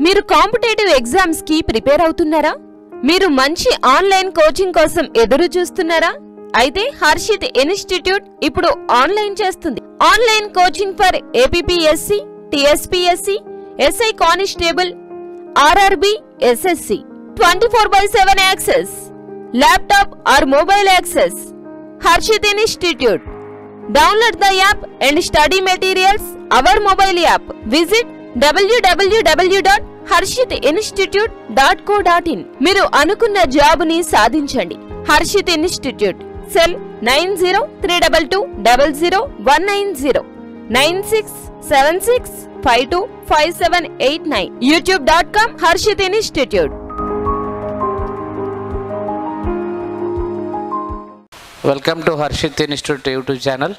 మీరు competitive exams కి prepare అవుతున్నారా మీరు మంచి ఆన్లైన్ కోచింగ్ కోసం ఎదురు చూస్తున్నారా అయితే హర్షిత్ ఇన్స్టిట్యూట్ ఇప్పుడు ఆన్లైన్ చేస్తుంది online coaching for APSC TSPSC SI constable RRB SSC twenty four by seven access laptop or mobile access Harshit institute Download the app and study materials our mobile app. Visit www.harshitinstitute.co.in మీరు అనుకున్న జాబుని సాధించండి Harshit institute cell nine zero three double two double zero one nine zero nine six seven six five two five seven eight nine YouTube dot com Harshit institute welcome to Harshit institute YouTube channel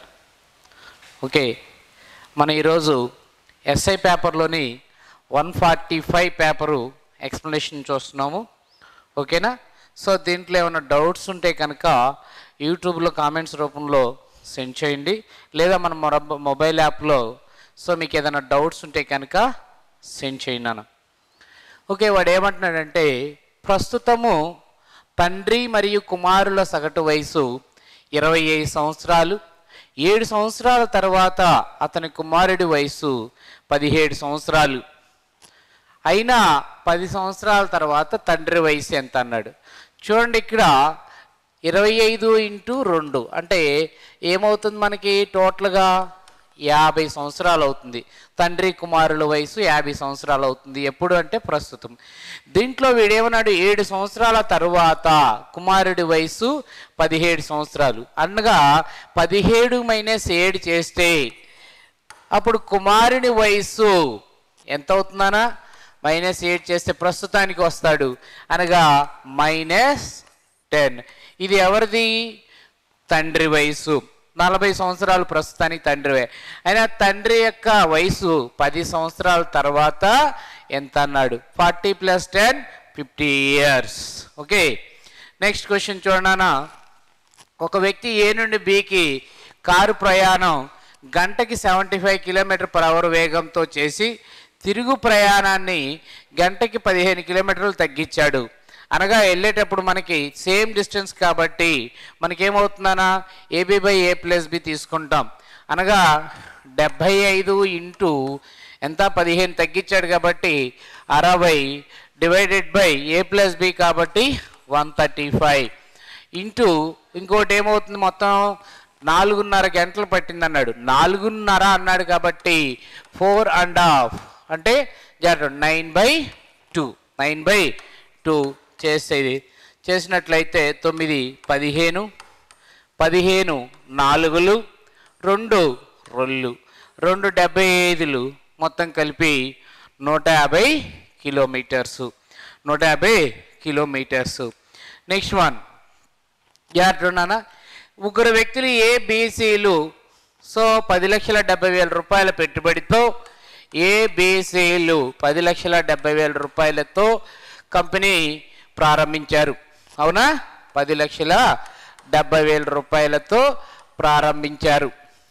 okay మనం ఈరోజు SI పేపర్లోని one forty five paper explanation చూస్తున్నాము ఓకేనా so దీంట్లో ఏమైనా doubts ఉంటే కనుక యూట్యూబ్లో కామెంట్స్ రూపంలో సెండ్ చేయండి లేదా మన మొరబ్- మొబైల్ యాప్లో సో మీకు ఏదైనా డౌట్స్ ఉంటే కనుక సెండ్ చేయండి అన్న ఓకే వాడు ఏమంటున్నాడంటే ప్రస్తుతము తండ్రి మరియు కుమారుల సగటు వయసు ఇరవై ఐదు సంవత్సరాలు ఏడు సంవత్సరాల తర్వాత అతని కుమారుడి వయసు పదిహేడు సంవత్సరాలు అయినా పది సంవత్సరాల తర్వాత తండ్రి వయసు ఎంత అన్నాడు చూడండి ఇక్కడ ఇరవై ఐదు ఇంటూ రెండు అంటే ఏమవుతుంది మనకి టోటల్గా యాభై సంవత్సరాలు అవుతుంది తండ్రి కుమారుల వయసు యాభై సంవత్సరాలు అవుతుంది ఎప్పుడు అంటే ప్రస్తుతం దీంట్లో వీడేమన్నాడు ఏడు సంవత్సరాల తరువాత కుమారుడి వయసు పదిహేడు సంవత్సరాలు అనగా పదిహేడు మైనస్ ఏడు చేస్తే అప్పుడు కుమారుని వయస్సు ఎంత అవుతుందనా మైనస్ ఎయిట్ చేస్తే ప్రస్తుతానికి వస్తాడు అనగా మైనస్ టెన్ ఇది ఎవరిది తండ్రి వయసు నలభై సంవత్సరాలు ప్రస్తుతానికి తండ్రివే అయినా తండ్రి యొక్క వయసు పది సంవత్సరాల తర్వాత ఎంత అన్నాడు forty plus ten fifty years okay next question చూడనా ఒక వ్యక్తి ఏ నుండి బికి కారు ప్రయాణం గంటకి seventy five kilometre per hour వేగంతో చేసి తిరుగు ప్రయాణాన్ని గంటకి పదిహేను కిలోమీటర్లు తగ్గించాడు అనగా వెళ్ళేటప్పుడు మనకి సేమ్ డిస్టెన్స్ కాబట్టి మనకేమవుతుందనా AB by A plus B తీసుకుంటాం అనగా డెబ్భై ఐదు ఇంటూ ఎంత పదిహేను తగ్గించాడు కాబట్టి అరవై divided by A plus B కాబట్టి వన్ థర్టీ ఫైవ్ ఇంటూ ఇంకోటి ఏమవుతుంది మొత్తం నాలుగున్నర గంటలు పట్టింది అన్నాడు నాలుగున్నర అన్నాడు కాబట్టి ఫోర్ అండ్ హాఫ్ అంటే జర nine by two nine by two చేసేది చేసినట్లయితే తొమ్మిది పదిహేను పదిహేను నాలుగులు రెండు రొల్లు రెండు డెబ్బై ఐదులు మొత్తం కలిపి నూట యాభై కిలోమీటర్సు నూట యాభై కిలోమీటర్సు నెక్స్ట్ వన్ జాగ్రత్త ముగ్గురు వ్యక్తులు ఏ బీసీలు సో పది లక్షల డెబ్బై వేల రూపాయల పెట్టుబడితో ఏ బీసీలు పది లక్షల డెబ్బై వేల రూపాయలతో కంపెనీ ప్రారంభించారు అవునా పది లక్షల డెబ్బై వేల రూపాయలతో ప్రారంభించారు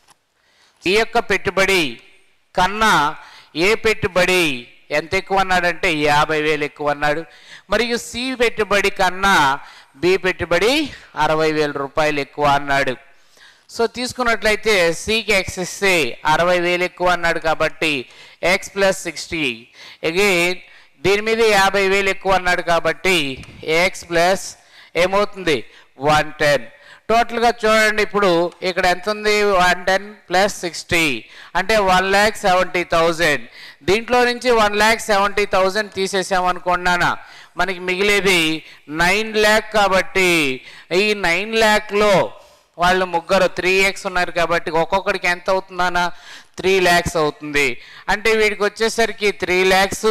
ఈ యొక్క పెట్టుబడి కన్నా ఏ పెట్టుబడి ఎంత ఎక్కువ అన్నాడంటే యాభై వేలు ఎక్కువ అన్నాడు మరియు సి పెట్టుబడి కన్నా బి పెట్టుబడి అరవై వేల రూపాయలు ఎక్కువ అన్నాడు సో తీసుకున్నట్లయితే సికి ఎక్స్ ఇస్తే అరవై వేలు ఎక్కువ అన్నాడు కాబట్టి ఎక్స్ ప్లస్ సిక్స్టీ అగైన్ దీని మీద యాభై వేలు ఎక్కువ అన్నాడు కాబట్టి ఎక్స్ ప్లస్ ఏమవుతుంది వన్ టెన్ టోటల్గా చూడండి ఇప్పుడు ఇక్కడ ఎంత ఉంది వన్ టెన్ ప్లస్ సిక్స్టీ అంటే వన్ ల్యాక్ సెవెంటీ థౌజండ్ దీంట్లో నుంచి వన్ ల్యాక్ సెవెంటీ థౌజండ్ తీసేసామనుకున్నానా మనకి మిగిలేది నైన్ ల్యాక్ కాబట్టి ఈ నైన్ ల్యాక్లో వాళ్ళు ముగ్గురు త్రీ ఎక్స్ ఉన్నారు కాబట్టి ఒక్కొక్కడికి ఎంత అవుతుందనా త్రీ ల్యాక్స్ అవుతుంది అంటే వీడికి వచ్చేసరికి three lakhs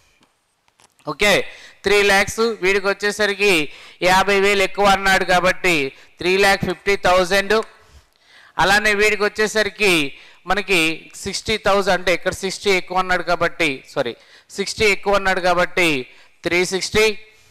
okay three lakhs వీడికి వచ్చేసరికి యాభై వేలు ఎక్కువ అన్నాడు కాబట్టి త్రీ ల్యాక్ ఫిఫ్టీ థౌజండ్ అలానే వీడికి వచ్చేసరికి మనకి సిక్స్టీ థౌజండ్ అంటే ఇక్కడ సిక్స్టీ ఎక్కువ అన్నాడు కాబట్టి సారీ సిక్స్టీ ఎక్కువ అన్నాడు కాబట్టి త్రీ సిక్స్టీ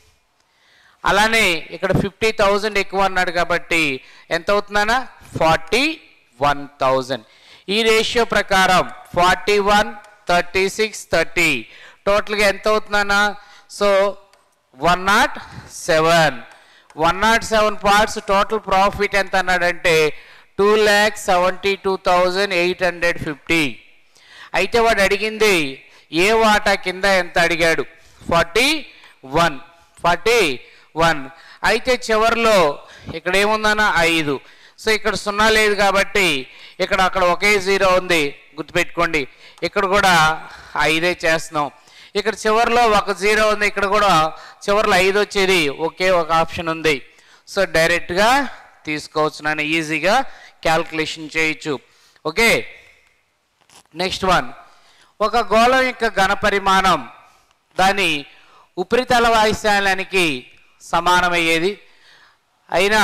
అలానే ఇక్కడ ఫిఫ్టీ థౌజండ్ ఎక్కువ అన్నాడు కాబట్టి ఎంత అవుతుందనా ఫార్టీ వన్ థౌజండ్ ఈ రేషియో ప్రకారం forty one thirty six thirty టోటల్గా ఎంత అవుతుందన్నా so one not seven one not seven parts total profit ఎంత అన్నాడంటే two lakh seventy two thousand eight hundred fifty అయితే వాడు అడిగింది ఏ వాటా కింద ఎంత అడిగాడు ఫార్టీ వన్ ఫార్టీ వన్ అయితే చివరిలో ఇక్కడ ఏముందన్న ఐదు సో ఇక్కడ సున్నా లేదు కాబట్టి ఇక్కడ అక్కడ ఒకే జీరో ఉంది గుర్తుపెట్టుకోండి ఇక్కడ కూడా ఐదే చేస్తున్నాం ఇక్కడ చివరిలో ఒక జీరో ఉంది ఇక్కడ కూడా చివరిలో ఐదు వచ్చేది ఒకే ఒక ఆప్షన్ ఉంది సో డైరెక్ట్గా తీసుకోవచ్చు నన్ను ఈజీగా క్యాల్కులేషన్ చేయొచ్చు ఓకే నెక్స్ట్ వన్ ఒక గోళం యొక్క ఘన పరిమాణం దాని ఉపరితల వైశాల్యానికి సమానమయ్యేది అయినా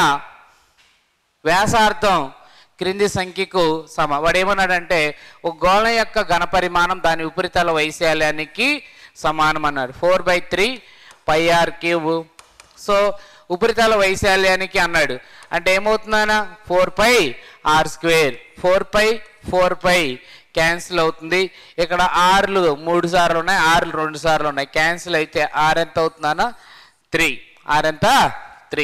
వ్యాసార్థం క్రింది సంఖ్యకు సమ వాడు ఏమన్నాడంటే ఒక గోళం యొక్క ఘన పరిమాణం దాని ఉపరితల వైశాల్యానికి సమానం అన్నాడు four by three pi r cube so ఉపరితల వైశాల్యానికి అన్నాడు అంటే ఏమవుతుందన్న four pi are square four pi four pi cancel అవుతుంది ఇక్కడ ఆర్లు మూడు సార్లు ఉన్నాయి ఆర్లు రెండు సార్లు ఉన్నాయి క్యాన్సిల్ అయితే ఆర్ ఎంత అవుతుందన్న త్రీ ఆర్ ఎంత three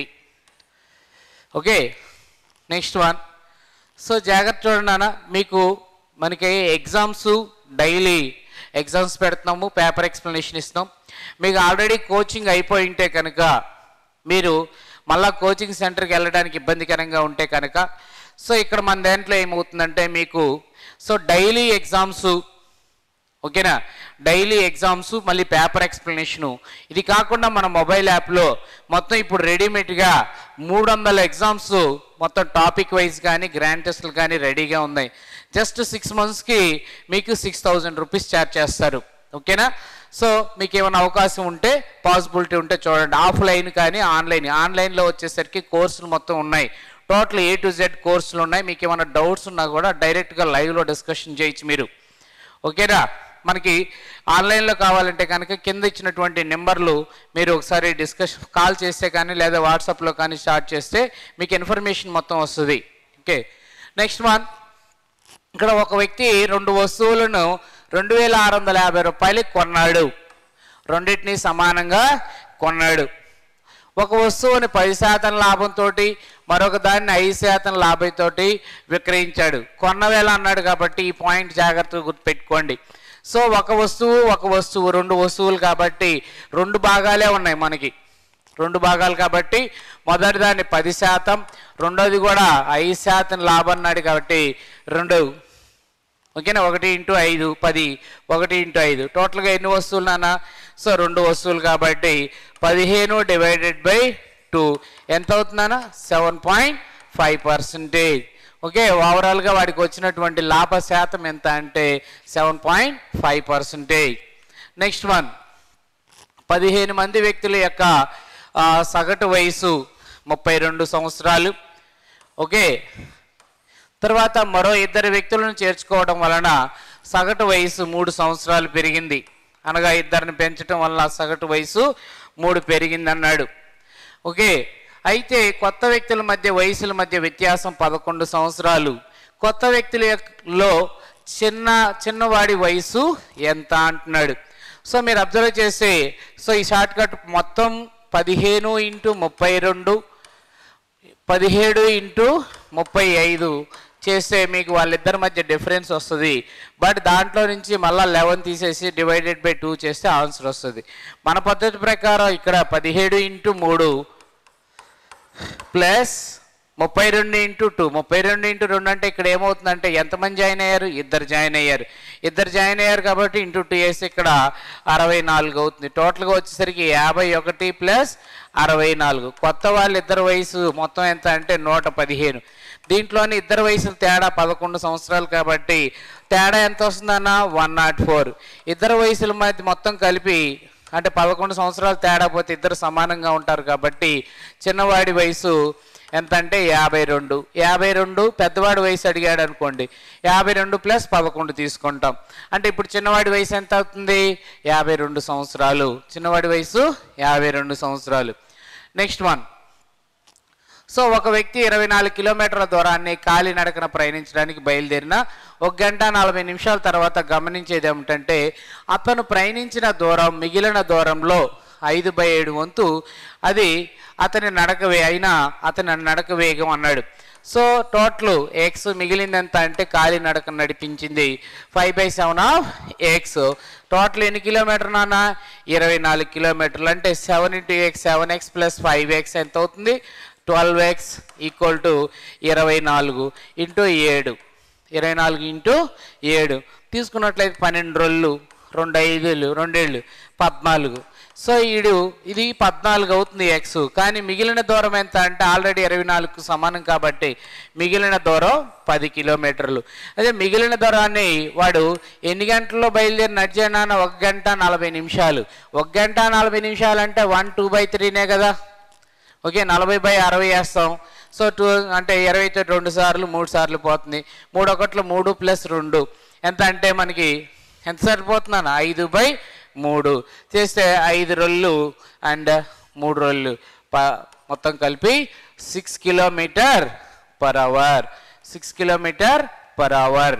okay next one so జాగ్రత్త చూడండి అన్న మీకు మనకి ఎగ్జామ్స్ డైలీ ఎగ్జామ్స్ పెడుతున్నాము పేపర్ ఎక్స్ప్లెనేషన్ ఇస్తున్నాం మీకు ఆల్రెడీ కోచింగ్ అయిపోయి ఉంటే కనుక మీరు మళ్ళా కోచింగ్ సెంటర్కి వెళ్ళడానికి ఇబ్బందికరంగా ఉంటే కనుక సో ఇక్కడ మన దాంట్లో ఏమవుతుందంటే మీకు సో డైలీ ఎగ్జామ్స్ ఓకేనా డైలీ ఎగ్జామ్స్ మళ్ళీ పేపర్ ఎక్స్ప్లెనేషను ఇది కాకుండా మన మొబైల్ యాప్లో మొత్తం ఇప్పుడు రెడీమేడ్గా మూడు వందల ఎగ్జామ్స్ మొత్తం టాపిక్ వైజ్ కానీ గ్రాండ్ టెస్ట్లు కానీ రెడీగా ఉన్నాయి జస్ట్ సిక్స్ మంత్స్కి మీకు సిక్స్ థౌజండ్ రూపీస్ ఛార్జ్ చేస్తారు ఓకేనా సో మీకు ఏమైనా అవకాశం ఉంటే పాసిబిలిటీ ఉంటే చూడండి ఆఫ్లైన్ కానీ ఆన్లైన్ ఆన్లైన్లో వచ్చేసరికి కోర్సులు మొత్తం ఉన్నాయి టోటల్ ఏ టు జెడ్ కోర్సులు ఉన్నాయి మీకు ఏమైనా డౌట్స్ ఉన్నా కూడా డైరెక్ట్గా లైవ్లో డిస్కషన్ చేయొచ్చు మీరు ఓకేనా మనకి ఆన్లైన్లో కావాలంటే కనుక కింద ఇచ్చినటువంటి నెంబర్లు మీరు ఒకసారి డిస్కస్ కాల్ చేస్తే కానీ లేదా వాట్సాప్లో కానీ స్టార్ట్ చేస్తే మీకు ఇన్ఫర్మేషన్ మొత్తం వస్తుంది ఓకే నెక్స్ట్ వన్ ఇక్కడ ఒక వ్యక్తి రెండు వస్తువులను రెండు వేల ఆరు వందల యాభై రూపాయలకి కొన్నాడు రెండింటిని సమానంగా కొన్నాడు ఒక వస్తువుని పది శాతం లాభంతో మరొక దాన్ని ఐదు శాతం లాభంతో విక్రయించాడు కొన్న వేళ అన్నాడు కాబట్టి ఈ పాయింట్ జాగ్రత్తగా గుర్తుపెట్టుకోండి సో ఒక వస్తువు ఒక వస్తువు రెండు వస్తువులు కాబట్టి రెండు భాగాలే ఉన్నాయి మనకి రెండు భాగాలు కాబట్టి మొదటి దాన్ని పది శాతం రెండోది కూడా ఐదు శాతం లాభం అన్నాడు కాబట్టి రెండు ఓకేనా ఒకటి ఇంటూ ఐదు పది ఒకటి ఇంటూ ఐదు టోటల్గా ఎన్ని వస్తువులు నాన్న సో రెండు వస్తువులు కాబట్టి పదిహేను డివైడెడ్ బై టూ ఎంత అవుతుందన్న seven point five percentage okay ఓవరాల్గా వాడికి వచ్చినటువంటి లాభ శాతం ఎంత అంటే seven point five percentage next one పదిహేను మంది వ్యక్తుల యొక్క ఆ, సగటు వయసు ముప్పై రెండు సంవత్సరాలు ఓకే తర్వాత మరో ఇద్దరు వ్యక్తులను చేర్చుకోవడం వలన సగటు వయసు మూడు సంవత్సరాలు పెరిగింది అనగా ఇద్దరిని పెంచడం వలన సగటు వయసు మూడు పెరిగింది అన్నాడు ఓకే అయితే కొత్త వ్యక్తుల మధ్య వయసుల మధ్య వ్యత్యాసం పదకొండు సంవత్సరాలు కొత్త వ్యక్తుల యొక్కలో చిన్న చిన్నవాడి వయసు ఎంత అంటున్నాడు సో మీరు అబ్జర్వ్ చేస్తే సో ఈ షార్ట్ కట్ మొత్తం పదిహేను ఇంటూ ముప్పై రెండు పదిహేడు ఇంటూ ముప్పై ఐదు చేస్తే మీకు వాళ్ళిద్దరి మధ్య డిఫరెన్స్ వస్తుంది బట్ దాంట్లో నుంచి మళ్ళీ లెవెన్ తీసేసి డివైడెడ్ బై టూ చేస్తే ఆన్సర్ వస్తుంది మన పద్ధతి ప్రకారం ఇక్కడ పదిహేడు ఇంటూ మూడు ప్లస్ ముప్పై రెండు ఇంటూ టూ ముప్పై రెండు ఇంటూ రెండు అంటే ఇక్కడ ఏమవుతుందంటే ఎంతమంది జాయిన్ అయ్యారు ఇద్దరు జాయిన్ అయ్యారు ఇద్దరు జాయిన్ అయ్యారు కాబట్టి ఇంటూ టూ వేసి ఇక్కడ అరవై నాలుగు అవుతుంది టోటల్గా వచ్చేసరికి యాభై ఒకటి ప్లస్ అరవై నాలుగు కొత్త వాళ్ళు ఇద్దరు వయసు మొత్తం ఎంత అంటే నూట పదిహేను దీంట్లోని ఇద్దరు వయసుల తేడా పదకొండు సంవత్సరాలు కాబట్టి తేడా ఎంత వస్తుందన్న వన్ నాట్ ఫోర్ ఇద్దరు వయసుల మధ్య మొత్తం కలిపి అంటే పదకొండు సంవత్సరాలు తేడా పోతే ఇద్దరు సమానంగా ఉంటారు కాబట్టి చిన్నవాడి వయసు ఎంత అంటే యాభై రెండు యాభై రెండు పెద్దవాడి వయసు అడిగాడు అనుకోండి యాభై రెండు ప్లస్ పదకొండు తీసుకుంటాం అంటే ఇప్పుడు చిన్నవాడి వయసు ఎంత అవుతుంది యాభై రెండు సంవత్సరాలు చిన్నవాడి వయసు యాభై రెండు సంవత్సరాలు నెక్స్ట్ వన్ సో ఒక వ్యక్తి ఇరవై నాలుగు కిలోమీటర్ల దూరాన్ని కాలినడకన ప్రయాణించడానికి బయలుదేరిన ఒక గంట నలభై నిమిషాల తర్వాత గమనించేది ఏమిటంటే అతను ప్రయాణించిన దూరం మిగిలిన దూరంలో ఐదు బై ఏడు వంతు అది అతని నడక వే అయినా అతని నడక వేగం అన్నాడు సో టోటల్ ఎక్స్ మిగిలింది ఎంత అంటే కాలి నడక నడిపించింది five by seven of X total ఎన్ని కిలోమీటర్ నాన్న ఇరవై నాలుగు కిలోమీటర్లు అంటే seven into X seven X plus five X ఎంత అవుతుంది ట్వెల్వ్ ఎక్స్ ఈక్వల్ టు ఇరవై నాలుగు ఇంటూ ఏడు ఇరవై నాలుగు ఇంటూ ఏడు తీసుకున్నట్లయితే పన్నెండు రోజులు రెండు ఐదులు రెండేళ్ళు పద్నాలుగు సో ఈడు ఇది పద్నాలుగు అవుతుంది ఎక్స్ కానీ మిగిలిన దూరం ఎంత అంటే ఆల్రెడీ ఇరవై నాలుగుకు సమానం కాబట్టి మిగిలిన దూరం పది కిలోమీటర్లు అదే మిగిలిన దూరాన్ని వాడు ఎన్ని గంటల్లో బయలుదేరి నడిచానా ఒక గంట నలభై నిమిషాలు ఒక గంట నలభై నిమిషాలు అంటే వన్ టూ బై త్రీనే కదా ఓకే నలభై బై అరవై వేస్తాం సో టూ అంటే ఇరవై తోటి రెండు సార్లు మూడు సార్లు పోతుంది మూడు ఒకట్లు మూడు ప్లస్ రెండు ఎంత అంటే మనకి ఎంత సరిపోతున్నాను ఐదు బై మూడు చేస్తే ఐదు రొల్లు అండ్ మూడు రొల్లు ప మొత్తం కలిపి six kilometre per hour six kilometre per hour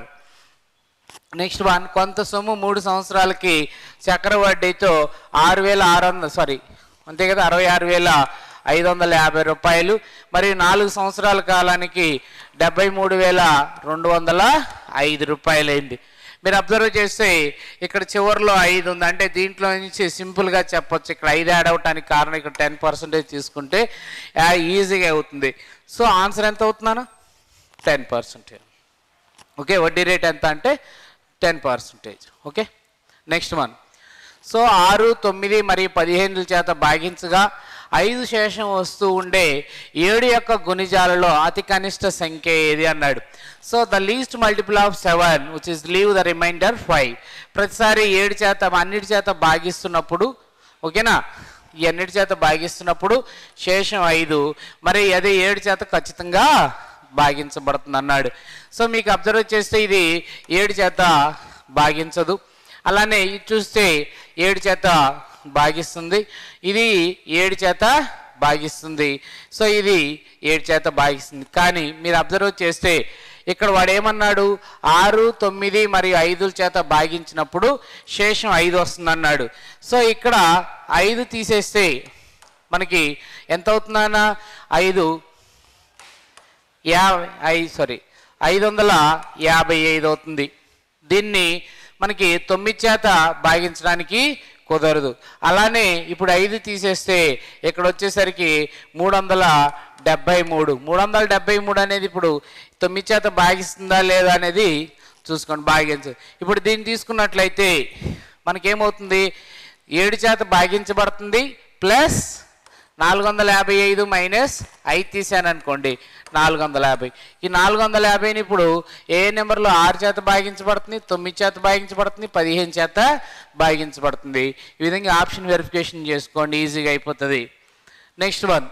next one కొంత సొమ్ము మూడు సంవత్సరాలకి చక్రవడ్డీతో ఆరు వేల ఆరు వందల సారీ అంతే కదా అరవై ఆరు వేల ఐదు వందల యాభై రూపాయలు మరియు నాలుగు సంవత్సరాల కాలానికి డెబ్బై మూడు వేల రెండు వందల ఐదు రూపాయలు అయింది మీరు అబ్జర్వ్ చేస్తే ఇక్కడ చివరిలో ఐదు ఉంది అంటే దీంట్లో నుంచి సింపుల్గా చెప్పొచ్చు ఇక్కడ ఐదు యాడ్ అవటానికి కారణం ఇక్కడ టెన్ పర్సెంటేజ్ తీసుకుంటే ఆ, ఈజీగా అవుతుంది సో ఆన్సర్ ఎంత అవుతున్నాను టెన్ పర్సెంటేజ్ ఓకే వడ్డీ రేట్ ఎంత అంటే ten percentage okay next one so ఆరు తొమ్మిది మరియు పదిహేనుల చేత భాగించగా ఐదు శేషం వస్తూ ఉండే ఏడు యొక్క గుణిజాలలో అతి కనిష్ట సంఖ్య ఏది అన్నాడు so the least multiple of seven which is leave the remainder five ప్రతిసారి ఏడు చేత అన్నిటి చేత భాగిస్తున్నప్పుడు ఓకేనా ఈ అన్నిటి చేత భాగిస్తున్నప్పుడు శేషం ఐదు మరి అదే ఏడు చేత ఖచ్చితంగా భాగించబడుతుంది అన్నాడు సో మీకు అబ్జర్వ్ చేస్తే ఇది ఏడు చేత భాగించదు అలానే ఇది చూస్తే ఏడు చేత భాగిస్తుంది ఇది ఏడు చేత భాగిస్తుంది సో ఇది ఏడు చేత భాగిస్తుంది కానీ మీరు అబ్జర్వ్ చేస్తే ఇక్కడ వాడు ఏమన్నాడు ఆరు తొమ్మిది మరియు ఐదుల చేత భాగించినప్పుడు శేషం ఐదు వస్తుంది అన్నాడు సో ఇక్కడ ఐదు తీసేస్తే మనకి ఎంత అవుతుందన్న ఐదు యాభై ఐదు సారీ ఐదు వందల యాభై ఐదు అవుతుంది దీన్ని మనకి తొమ్మిది చేత భాగించడానికి కుదరదు అలానే ఇప్పుడు ఐదు తీసేస్తే ఇక్కడ వచ్చేసరికి మూడు వందల డెబ్బై మూడు మూడు వందల డెబ్బై మూడు అనేది ఇప్పుడు తొమ్మిది చేత భాగిస్తుందా లేదా అనేది చూసుకోండి భాగించు ఇప్పుడు దీన్ని తీసుకున్నట్లయితే మనకేమవుతుంది ఏడు చేత భాగించబడుతుంది ప్లస్ నాలుగు వందల యాభై ఐదు మైనస్ ఐదు తీసాను అనుకోండి నాలుగు వందల యాభై ఈ నాలుగు వందల యాభైని ఇప్పుడు ఏ నెంబర్లో ఆరు చేత భాగించబడుతుంది తొమ్మిది చేత భాగించబడుతుంది పదిహేను చేత భాగించబడుతుంది ఈ విధంగా ఆప్షన్ వెరిఫికేషన్ చేసుకోండి ఈజీగా అయిపోతుంది నెక్స్ట్ వన్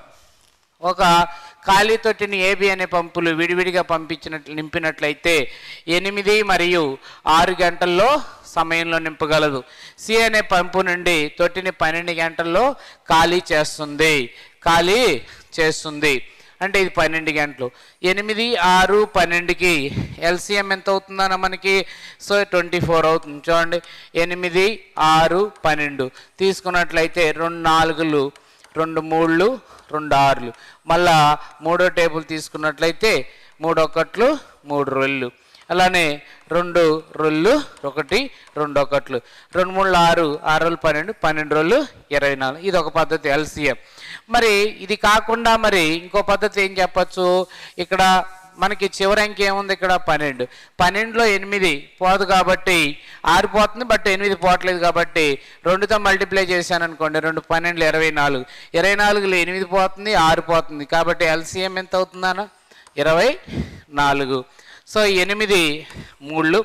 ఒక ఖాళీ తొట్టిని ఏబి అనే పంపులు విడివిడిగా పంపించినట్లు నింపినట్లయితే ఎనిమిది మరియు ఆరు గంటల్లో సమయంలో నింపగలదు సి అనే పంపు నుండి తొట్టిని పన్నెండు గంటల్లో ఖాళీ చేస్తుంది ఖాళీ చేస్తుంది అంటే ఇది పన్నెండు గంటలు ఎనిమిది ఆరు పన్నెండుకి ఎల్సిఎం ఎంత అవుతుందన్న మనకి సో ట్వంటీ ఫోర్ అవుతుంది చూడండి ఎనిమిది ఆరు పన్నెండు తీసుకున్నట్లయితే రెండు నాలుగులు రెండు మూడులు రెండు ఆరులు మళ్ళా మూడో టేబుల్ తీసుకున్నట్లయితే మూడు ఒకట్లు మూడు రొల్లు అలానే రెండు రొల్లు ఒకటి రెండు ఒకట్లు రెండు మూడు ఆరు ఆరు రోజులు పన్నెండు పన్నెండు రోజులు ఇరవై నాలుగు ఇది ఒక పద్ధతి ఎల్సిఎం మరి ఇది కాకుండా మరి ఇంకో పద్ధతి ఏం చెప్పచ్చు ఇక్కడ మనకి చివరి అంకె ఏముంది ఇక్కడ పన్నెండు పన్నెండులో ఎనిమిది పోదు కాబట్టి ఆరు పోతుంది బట్ ఎనిమిది పోవట్లేదు కాబట్టి రెండుతో మల్టిప్లై చేశాను అనుకోండి రెండు పన్నెండులు ఇరవై నాలుగు ఇరవై నాలుగులో ఎనిమిది పోతుంది ఆరు పోతుంది కాబట్టి ఎల్సిఎం ఎంత అవుతుందన్న ఇరవై నాలుగు సో ఎనిమిది మూళ్ళు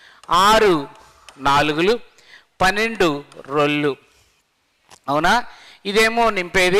ఆరు నాలుగులు పన్నెండు రొల్లు అవునా ఇదేమో నింపేది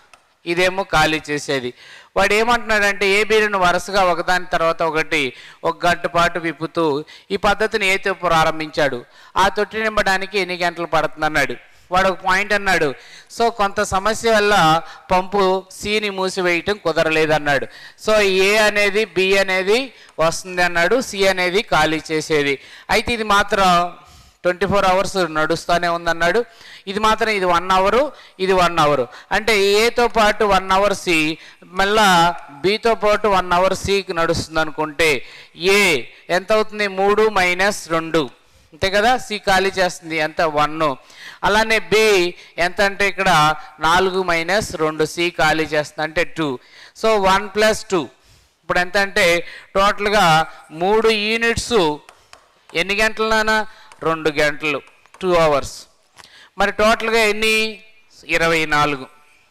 ఇదేమో ఖాళీ చేసేది వాడు ఏమంటున్నాడంటే ఏ బీరును వరుసగా ఒకదాని తర్వాత ఒకటి ఒక గంట పాటు విప్పుతూ ఈ పద్ధతిని ఏతో ప్రారంభించాడు ఆ తొట్టి నింపడానికి ఎన్ని గంటలు పడుతుంది అన్నాడు వాడు ఒక పాయింట్ అన్నాడు సో కొంత సమస్య వల్ల పంపు సిని మూసివేయటం కుదరలేదన్నాడు సో ఏ అనేది బి అనేది వస్తుంది అన్నాడు సి అనేది ఖాళీ చేసేది అయితే ఇది మాత్రం ట్వంటీ ఫోర్ అవర్స్ నడుస్తూనే ఉందన్నాడు ఇది మాత్రం ఇది వన్ అవరు ఇది వన్ అవర్ అంటే ఏతో పాటు వన్ అవర్ సి మళ్ళా బితో పాటు వన్ అవర్ సికి నడుస్తుంది అనుకుంటే ఏ ఎంత అవుతుంది మూడు మైనస్ రెండు అంతే కదా సి ఖాళీ చేస్తుంది ఎంత వన్ అలానే బి ఎంత అంటే ఇక్కడ నాలుగు మైనస్ రెండు సి ఖాళీ చేస్తుంది అంటే two so one plus two ఇప్పుడు ఎంత అంటే టోటల్గా మూడు యూనిట్స్ ఎన్ని గంటలనా రెండు గంటలు టూ అవర్స్ మరి టోటల్గా ఎన్ని ఇరవై నాలుగు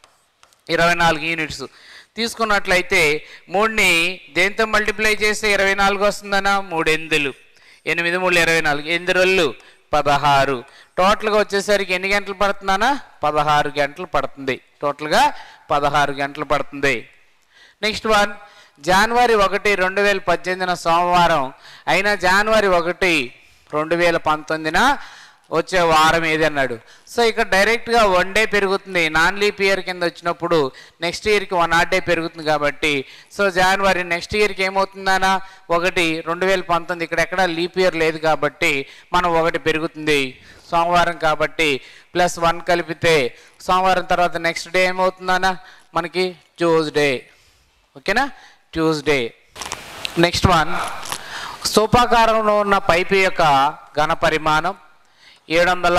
ఇరవై నాలుగు యూనిట్స్ తీసుకున్నట్లయితే మూడుని దేంతో మల్టిప్లై చేస్తే ఇరవై నాలుగు వస్తుందనా మూడు ఎందులు ఎనిమిది మూడు ఇరవై నాలుగు ఎనిమిది రోజులు పదహారు టోటల్గా వచ్చేసరికి ఎన్ని గంటలు పడుతుందనా పదహారు గంటలు పడుతుంది టోటల్గా పదహారు గంటలు పడుతుంది నెక్స్ట్ వన్ జనవరి ఒకటి రెండు వేల పద్దెనిమిదిన సోమవారం అయినా జనవరి ఒకటి రెండు వేల పంతొమ్మిదిన వచ్చే వారం ఏది అన్నాడు సో ఇక్కడ డైరెక్ట్గా వన్ డే పెరుగుతుంది నాన్ లీప్ ఇయర్ కింద వచ్చినప్పుడు నెక్స్ట్ ఇయర్కి వన్ ఆర్ డే పెరుగుతుంది కాబట్టి సో జనవరి నెక్స్ట్ ఇయర్కి ఏమవుతుందనా ఒకటి రెండు వేల పంతొమ్మిది ఇక్కడ ఎక్కడ లీప్ ఇయర్ లేదు కాబట్టి మనం ఒకటి పెరుగుతుంది సోమవారం కాబట్టి ప్లస్ వన్ కలిపితే సోమవారం తర్వాత నెక్స్ట్ డే ఏమవుతుందనా మనకి ట్యూస్డే ఓకేనా ట్యూస్డే నెక్స్ట్ వన్ స్తూపాకారంలో ఉన్న పైపు యొక్క ఘన పరిమాణం ఏడు వందల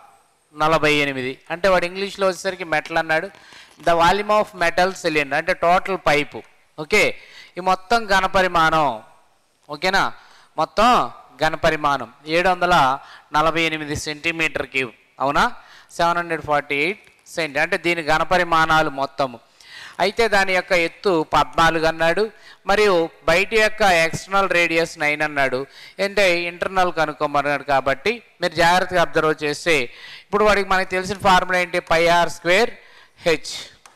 నలభై ఎనిమిది అంటే వాడు ఇంగ్లీష్లో వచ్చేసరికి మెటల్ అన్నాడు the volume of metal cylinder అంటే టోటల్ పైపు ఓకే ఈ మొత్తం ఘన పరిమాణం ఓకేనా మొత్తం ఘన పరిమాణం ఏడు వందల నలభై ఎనిమిది సెంటీమీటర్ క్యూబ్ అవునా seven hundred forty eight centi అంటే దీని ఘన పరిమాణాలు మొత్తము అయితే దాని యొక్క ఎత్తు పద్నాలుగు అన్నాడు మరియు బయట యొక్క ఎక్స్టర్నల్ రేడియస్ నైన్ అన్నాడు అంటే ఇంటర్నల్ కనుక్కోమన్నాడు కాబట్టి మీరు జాగ్రత్తగా అబ్జర్వ్ చేస్తే ఇప్పుడు వాడికి మనకి తెలిసిన ఫార్ములా ఏంటి pi are square h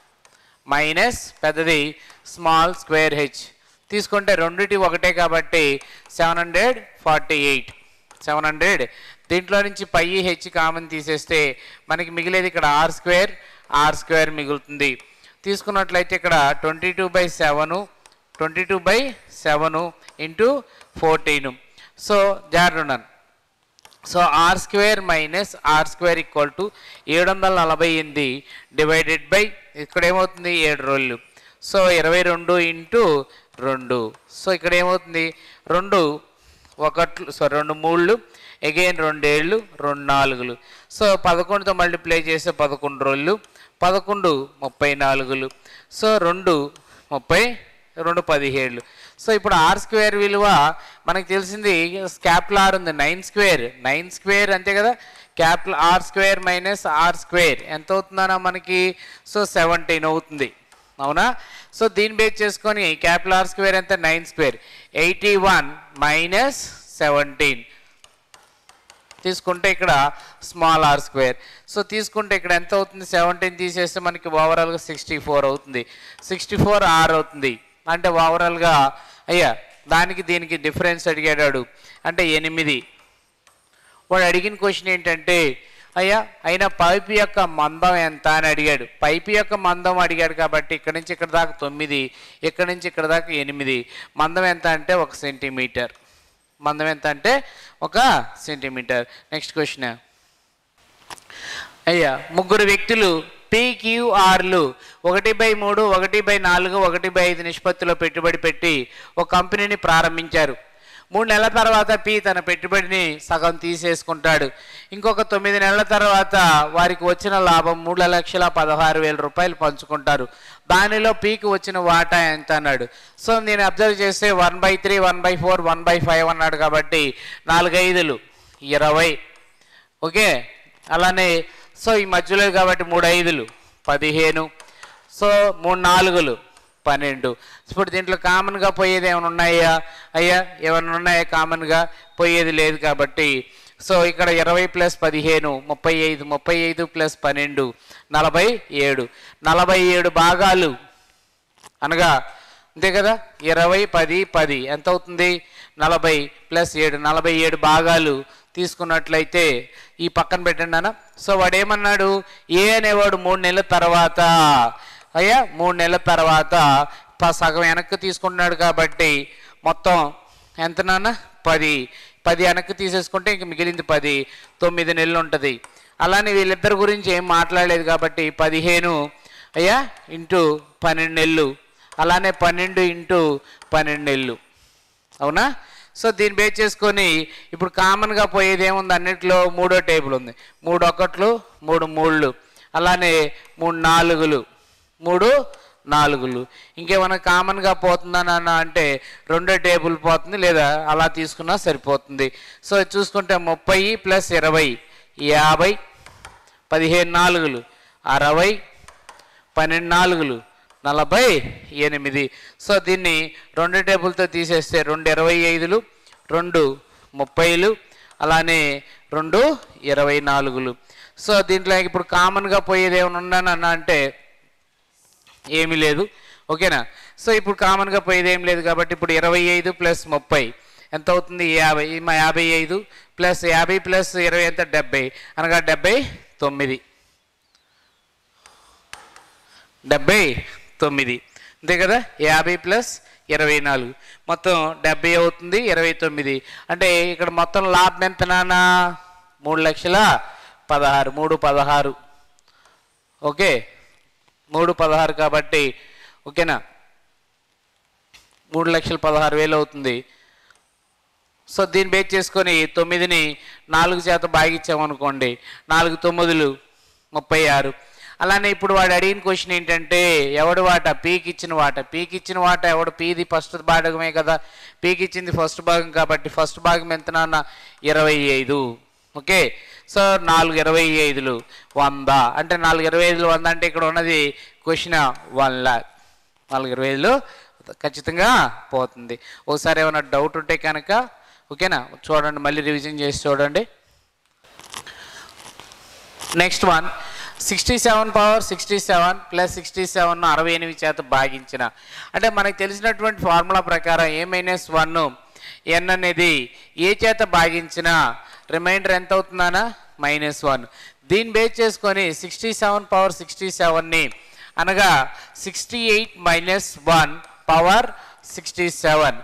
minus పెద్దది స్మాల్ స్క్వేర్ హెచ్ తీసుకుంటే రెండిటి ఒకటే కాబట్టి seven hundred forty eight seven hundred దీంట్లో నుంచి పై హెచ్ కామన్ తీసేస్తే మనకి మిగిలేది ఇక్కడ ఆర్ స్క్వేర్ ఆర్ స్క్వేర్ మిగులుతుంది తీసుకున్నట్లయితే ఇక్కడ twenty two by seven twenty two by seven into fourteen so జాగ్రత్త so r square minus r square equal to ఏడు వందల నలభై ఎనిమిది డివైడెడ్ బై ఇక్కడ ఏమవుతుంది ఏడు రోజులు సో ఇరవై రెండు ఇంటూ రెండు సో ఇక్కడ ఏమవుతుంది రెండు ఒకట్లు సో రెండు మూళ్ళు అగైన్ రెండేళ్ళు రెండు నాలుగులు సో పదకొండుతో మల్టిప్లై చేస్తే పదకొండు రోజులు పదకొండు ముప్పై నాలుగులు సో రెండు ముప్పై రెండు పదిహేళ్ళు సో ఇప్పుడు ఆర్ స్క్వేర్ విలువ మనకు తెలిసింది క్యాపిటల్ ఆర్ ఉంది నైన్ స్క్వేర్ నైన్ స్క్వేర్ అంతే కదా capital r square minus r square ఎంత అవుతుందన్నా మనకి సో సెవెంటీన్ అవుతుంది అవునా సో దీన్ని బేస్ చేసుకొని క్యాపిటల్ ఆర్ స్క్వేర్ ఎంత nine square eighty one minus seventeen తీసుకుంటే ఇక్కడ స్మాల్ ఆర్ స్క్వేర్ సో తీసుకుంటే ఇక్కడ ఎంత అవుతుంది సెవెంటీన్ తీసేస్తే మనకి ఓవరాల్గా సిక్స్టీ ఫోర్ అవుతుంది సిక్స్టీ ఫోర్ ఆర్ అవుతుంది అంటే ఓవరాల్గా అయ్యా దానికి దీనికి డిఫరెన్స్ అడిగాడు అంటే ఎనిమిది వాడు అడిగిన క్వశ్చన్ ఏంటంటే అయ్యా అయినా పైపు యొక్క మందం ఎంత అని అడిగాడు పైపు యొక్క మందం అడిగాడు కాబట్టి ఇక్కడ నుంచి ఇక్కడ దాకా తొమ్మిది ఇక్కడ నుంచి ఇక్కడ దాకా ఎనిమిది మందం ఎంత అంటే ఒక సెంటీమీటర్ మందం ఎంత అంటే ఒక సెంటీమీటర్ నెక్స్ట్ క్వశ్చన్ అయ్యా ముగ్గురు వ్యక్తులు పీక్యూఆర్లు ఒకటి బై మూడు ఒకటి బై నాలుగు ఒకటి బై ఐదు నిష్పత్తిలో పెట్టుబడి పెట్టి ఒక కంపెనీని ప్రారంభించారు మూడు నెలల తర్వాత పి తన పెట్టుబడిని సగం తీసేసుకుంటాడు ఇంకొక తొమ్మిది నెలల తర్వాత వారికి వచ్చిన లాభం మూడు లక్షల పదహారు వేల రూపాయలు పంచుకుంటారు దానిలో పీకి వచ్చిన వాటా ఎంత అన్నాడు సో నేను అబ్జర్వ్ చేస్తే one by three one by four one by five అన్నాడు కాబట్టి నాలుగైదులు ఇరవై ఓకే అలానే సో ఈ మధ్యలో కాబట్టి మూడు ఐదులు పదిహేను సో మూడు నాలుగులు పన్నెండు ఇప్పుడు దీంట్లో కామన్గా పోయేది ఏమైనా ఉన్నాయా అయ్యా ఏమైనా ఉన్నాయా కామన్గా పోయేది లేదు కాబట్టి సో ఇక్కడ ఇరవై ప్లస్ పదిహేను ముప్పై ఐదు ముప్పై ఐదు ప్లస్ పన్నెండు నలభై ఏడు నలభై ఏడు భాగాలు అనగా అంతే కదా ఇరవై పది పది ఎంత అవుతుంది నలభై ప్లస్ ఏడు నలభై ఏడు భాగాలు తీసుకున్నట్లయితే ఈ పక్కన పెట్టండి అన్న సో వాడు ఏమన్నాడు ఏ అనేవాడు మూడు నెలల తర్వాత అయ్యా మూడు నెలల తర్వాత ప- సగం వెనక్కి తీసుకుంటున్నాడు కాబట్టి మొత్తం ఎంత నాన్న పది పది వెనక్కి తీసేసుకుంటే ఇంక మిగిలింది పది తొమ్మిది నెలలు ఉంటుంది అలానే వీళ్ళిద్దరి గురించి ఏం మాట్లాడలేదు కాబట్టి పదిహేను అయ్యా ఇంటూ పన్నెండు నెలలు అలానే పన్నెండు ఇంటూ పన్నెండు నెలలు అవునా సో దీన్ని బేస్ చేసుకొని ఇప్పుడు కామన్గా పోయేది ఏముంది అన్నిట్లో మూడో టేబుల్ ఉంది మూడు ఒకట్లు మూడు మూళ్ళు అలానే మూడు నాలుగులు మూడు నాలుగులు ఇంకేమైనా కామన్గా పోతుందని అన్న అంటే రెండో టేబుల్ పోతుంది లేదా అలా తీసుకున్నా సరిపోతుంది సో చూసుకుంటే ముప్పై ప్లస్ ఇరవై యాభై పదిహేను నాలుగులు అరవై పన్నెండు నాలుగులు నలభై ఎనిమిది సో దీన్ని రెండు టేబుల్తో తీసేస్తే రెండు ఇరవై ఐదులు రెండు ముప్పైలు అలానే రెండు ఇరవై నాలుగులు సో దీంట్లో ఇప్పుడు కామన్గా పోయేది ఏమైనా ఉన్నానన్న అంటే ఏమీ లేదు ఓకేనా సో ఇప్పుడు కామన్గా పోయేది ఏం లేదు కాబట్టి ఇప్పుడు ఇరవై ఐదు ప్లస్ ముప్పై ఎంత అవుతుంది యాభై ఈ మా యాభై ఐదు ప్లస్ యాభై ప్లస్ ఇరవై ఎంత డెబ్బై అనగా డెబ్బై తొమ్మిది డెబ్బై తొమ్మిది అంతే కదా యాభై ప్లస్ ఇరవై నాలుగు మొత్తం డెబ్బై అవుతుంది ఇరవై తొమ్మిది అంటే ఇక్కడ మొత్తం లాభం ఎంత నాన్న మూడు లక్షల పదహారు మూడు పదహారు ఓకే మూడు పదహారు కాబట్టి ఓకేనా మూడు లక్షల పదహారు వేలు అవుతుంది సో దీన్ని బేస్ చేసుకొని తొమ్మిదిని నాలుగు చేత భాగించామనుకోండి నాలుగు తొమ్మిదిలు ముప్పై ఆరు అలానే ఇప్పుడు వాడు అడిగిన క్వశ్చన్ ఏంటంటే ఎవడు వాట పీకి ఇచ్చిన వాట పీకి ఇచ్చిన వాట ఎవడు పీది ఫస్ట్ భాగమే కదా పీకి ఇచ్చింది ఫస్ట్ భాగం కాబట్టి ఫస్ట్ భాగం ఎంత నాన్న ఇరవై ఐదు ఓకే సో నాలుగు ఇరవై ఐదులు వంద అంటే నాలుగు ఇరవై ఐదులు వంద అంటే ఇక్కడ ఉన్నది క్వశ్చన్ వన్ లాక్ నాలుగు ఇరవై ఐదులు ఖచ్చితంగా పోతుంది ఒకసారి ఏమైనా డౌట్ ఉంటే కనుక ఓకేనా చూడండి మళ్ళీ రివిజన్ చేసి చూడండి next one sixty seven power sixty seven plus sixty seven అరవై ఎనిమిది చేత భాగించిన అంటే మనకు తెలిసినటువంటి ఫార్ములా ప్రకారం ఏ మైనస్ వన్ ఎన్ అనేది ఏ చేత భాగించిన రిమైండర్ ఎంత అవుతుందనా మైనస్ వన్ దీన్ని బేస్ చేసుకొని సిక్స్టీ సెవెన్ పవర్ సిక్స్టీ సెవెన్ని అనగా sixty eight minus one power sixty seven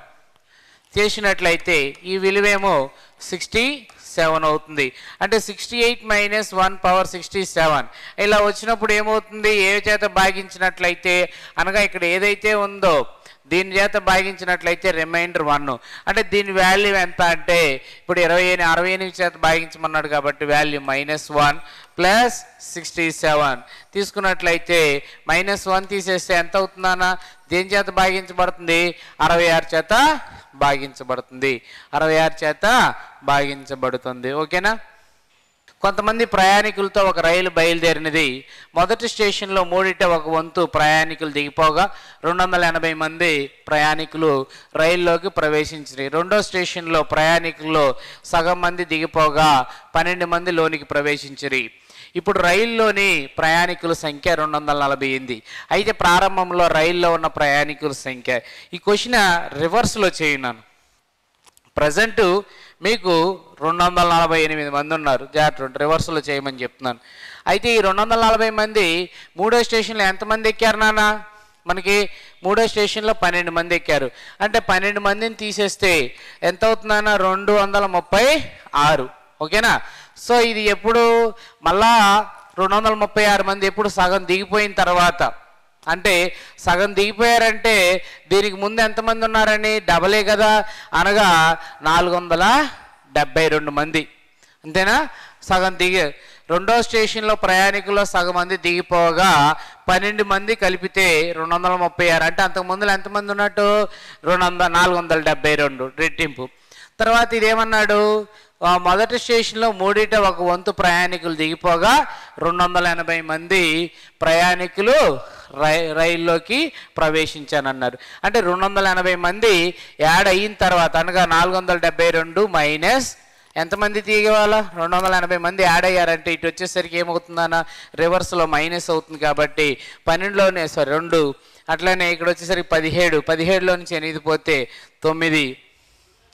చేసినట్లయితే ఈ విలువేమో సిక్స్టీ సెవెన్ అవుతుంది అంటే sixty eight minus one power sixty seven ఇలా వచ్చినప్పుడు ఏమవుతుంది ఏ చేత భాగించినట్లయితే అనగా ఇక్కడ ఏదైతే ఉందో దీని చేత భాగించినట్లయితే రిమైండర్ వన్ అంటే దీని వాల్యూ ఎంత అంటే ఇప్పుడు ఇరవై ఎనిమిది అరవై ఎనిమిది చేత భాగించమన్నాడు కాబట్టి value minus one plus sixty seven తీసుకున్నట్లయితే మైనస్ వన్ తీసేస్తే ఎంత అవుతుందన్నా దేని చేత భాగించబడుతుంది అరవై ఆరు చేత భాగించబడుతుంది అరవై ఆరు చేత భాగించబడుతుంది ఓకేనా కొంతమంది ప్రయాణికులతో ఒక రైలు బయలుదేరినది మొదటి స్టేషన్లో మూడిట ఒక వంతు ప్రయాణికులు దిగిపోగా రెండు వందల ఎనభై మంది ప్రయాణికులు రైల్లోకి ప్రవేశించారు రెండో స్టేషన్లో ప్రయాణికుల్లో సగం మంది దిగిపోగా పన్నెండు మంది లోనికి ప్రవేశించారు ఇప్పుడు రైల్లోని ప్రయాణికుల సంఖ్య రెండు వందల నలభై ఎనిమిది అయితే ప్రారంభంలో రైల్లో ఉన్న ప్రయాణికుల సంఖ్య ఈ క్వశ్చన్ రివర్స్లో చేయనాను ప్రజెంట్ మీకు రెండు వందల నలభై ఎనిమిది మంది ఉన్నారు జాగ్రత్త రివర్స్లో చేయమని చెప్తున్నాను అయితే ఈ రెండు వందల నలభై మంది మూడో స్టేషన్లో ఎంతమంది ఎక్కారు నాన్న మనకి మూడో స్టేషన్లో పన్నెండు మంది ఎక్కారు అంటే పన్నెండు మందిని తీసేస్తే ఎంత అవుతుందన్న రెండు వందల ముప్పై ఆరు ఓకేనా సో ఇది ఎప్పుడు మళ్ళా రెండు వందల ముప్పై ఆరు మంది ఎప్పుడు సగం దిగిపోయిన తర్వాత అంటే సగం దిగిపోయారంటే దీనికి ముందు ఎంతమంది ఉన్నారని డబలే కదా అనగా నాలుగు వందల డెబ్బై రెండు మంది అంతేనా సగం దిగి రెండో స్టేషన్లో ప్రయాణికుల్లో సగం మంది దిగిపోగా పన్నెండు మంది కలిపితే రెండు వందల ముప్పై ఆరు అంటే అంతకు ముందులో ఎంతమంది ఉన్నట్టు రెండు వందల నాలుగు వందల డెబ్బై రెండు రెట్టింపు తర్వాత ఇదేమన్నాడు ఆ మొదటి స్టేషన్లో మూడిట ఒక వంతు ప్రయాణికులు దిగిపోగా రెండు వందల ఎనభై మంది ప్రయాణికులు రై రైల్లోకి ప్రవేశించానన్నారు అంటే రెండు వందల ఎనభై మంది యాడ్ అయిన తర్వాత అనగా నాలుగు వందల డెబ్బై రెండు మైనస్ ఎంతమంది తీయగల రెండు వందల ఎనభై మంది యాడ్ అయ్యారంటే ఇటు వచ్చేసరికి ఏమవుతుందన్న రివర్స్లో మైనస్ అవుతుంది కాబట్టి పన్నెండులోనే సారీ రెండు అట్లనే ఇక్కడ వచ్చేసరికి పదిహేడు పదిహేడులో నుంచి ఎనిమిది పోతే తొమ్మిది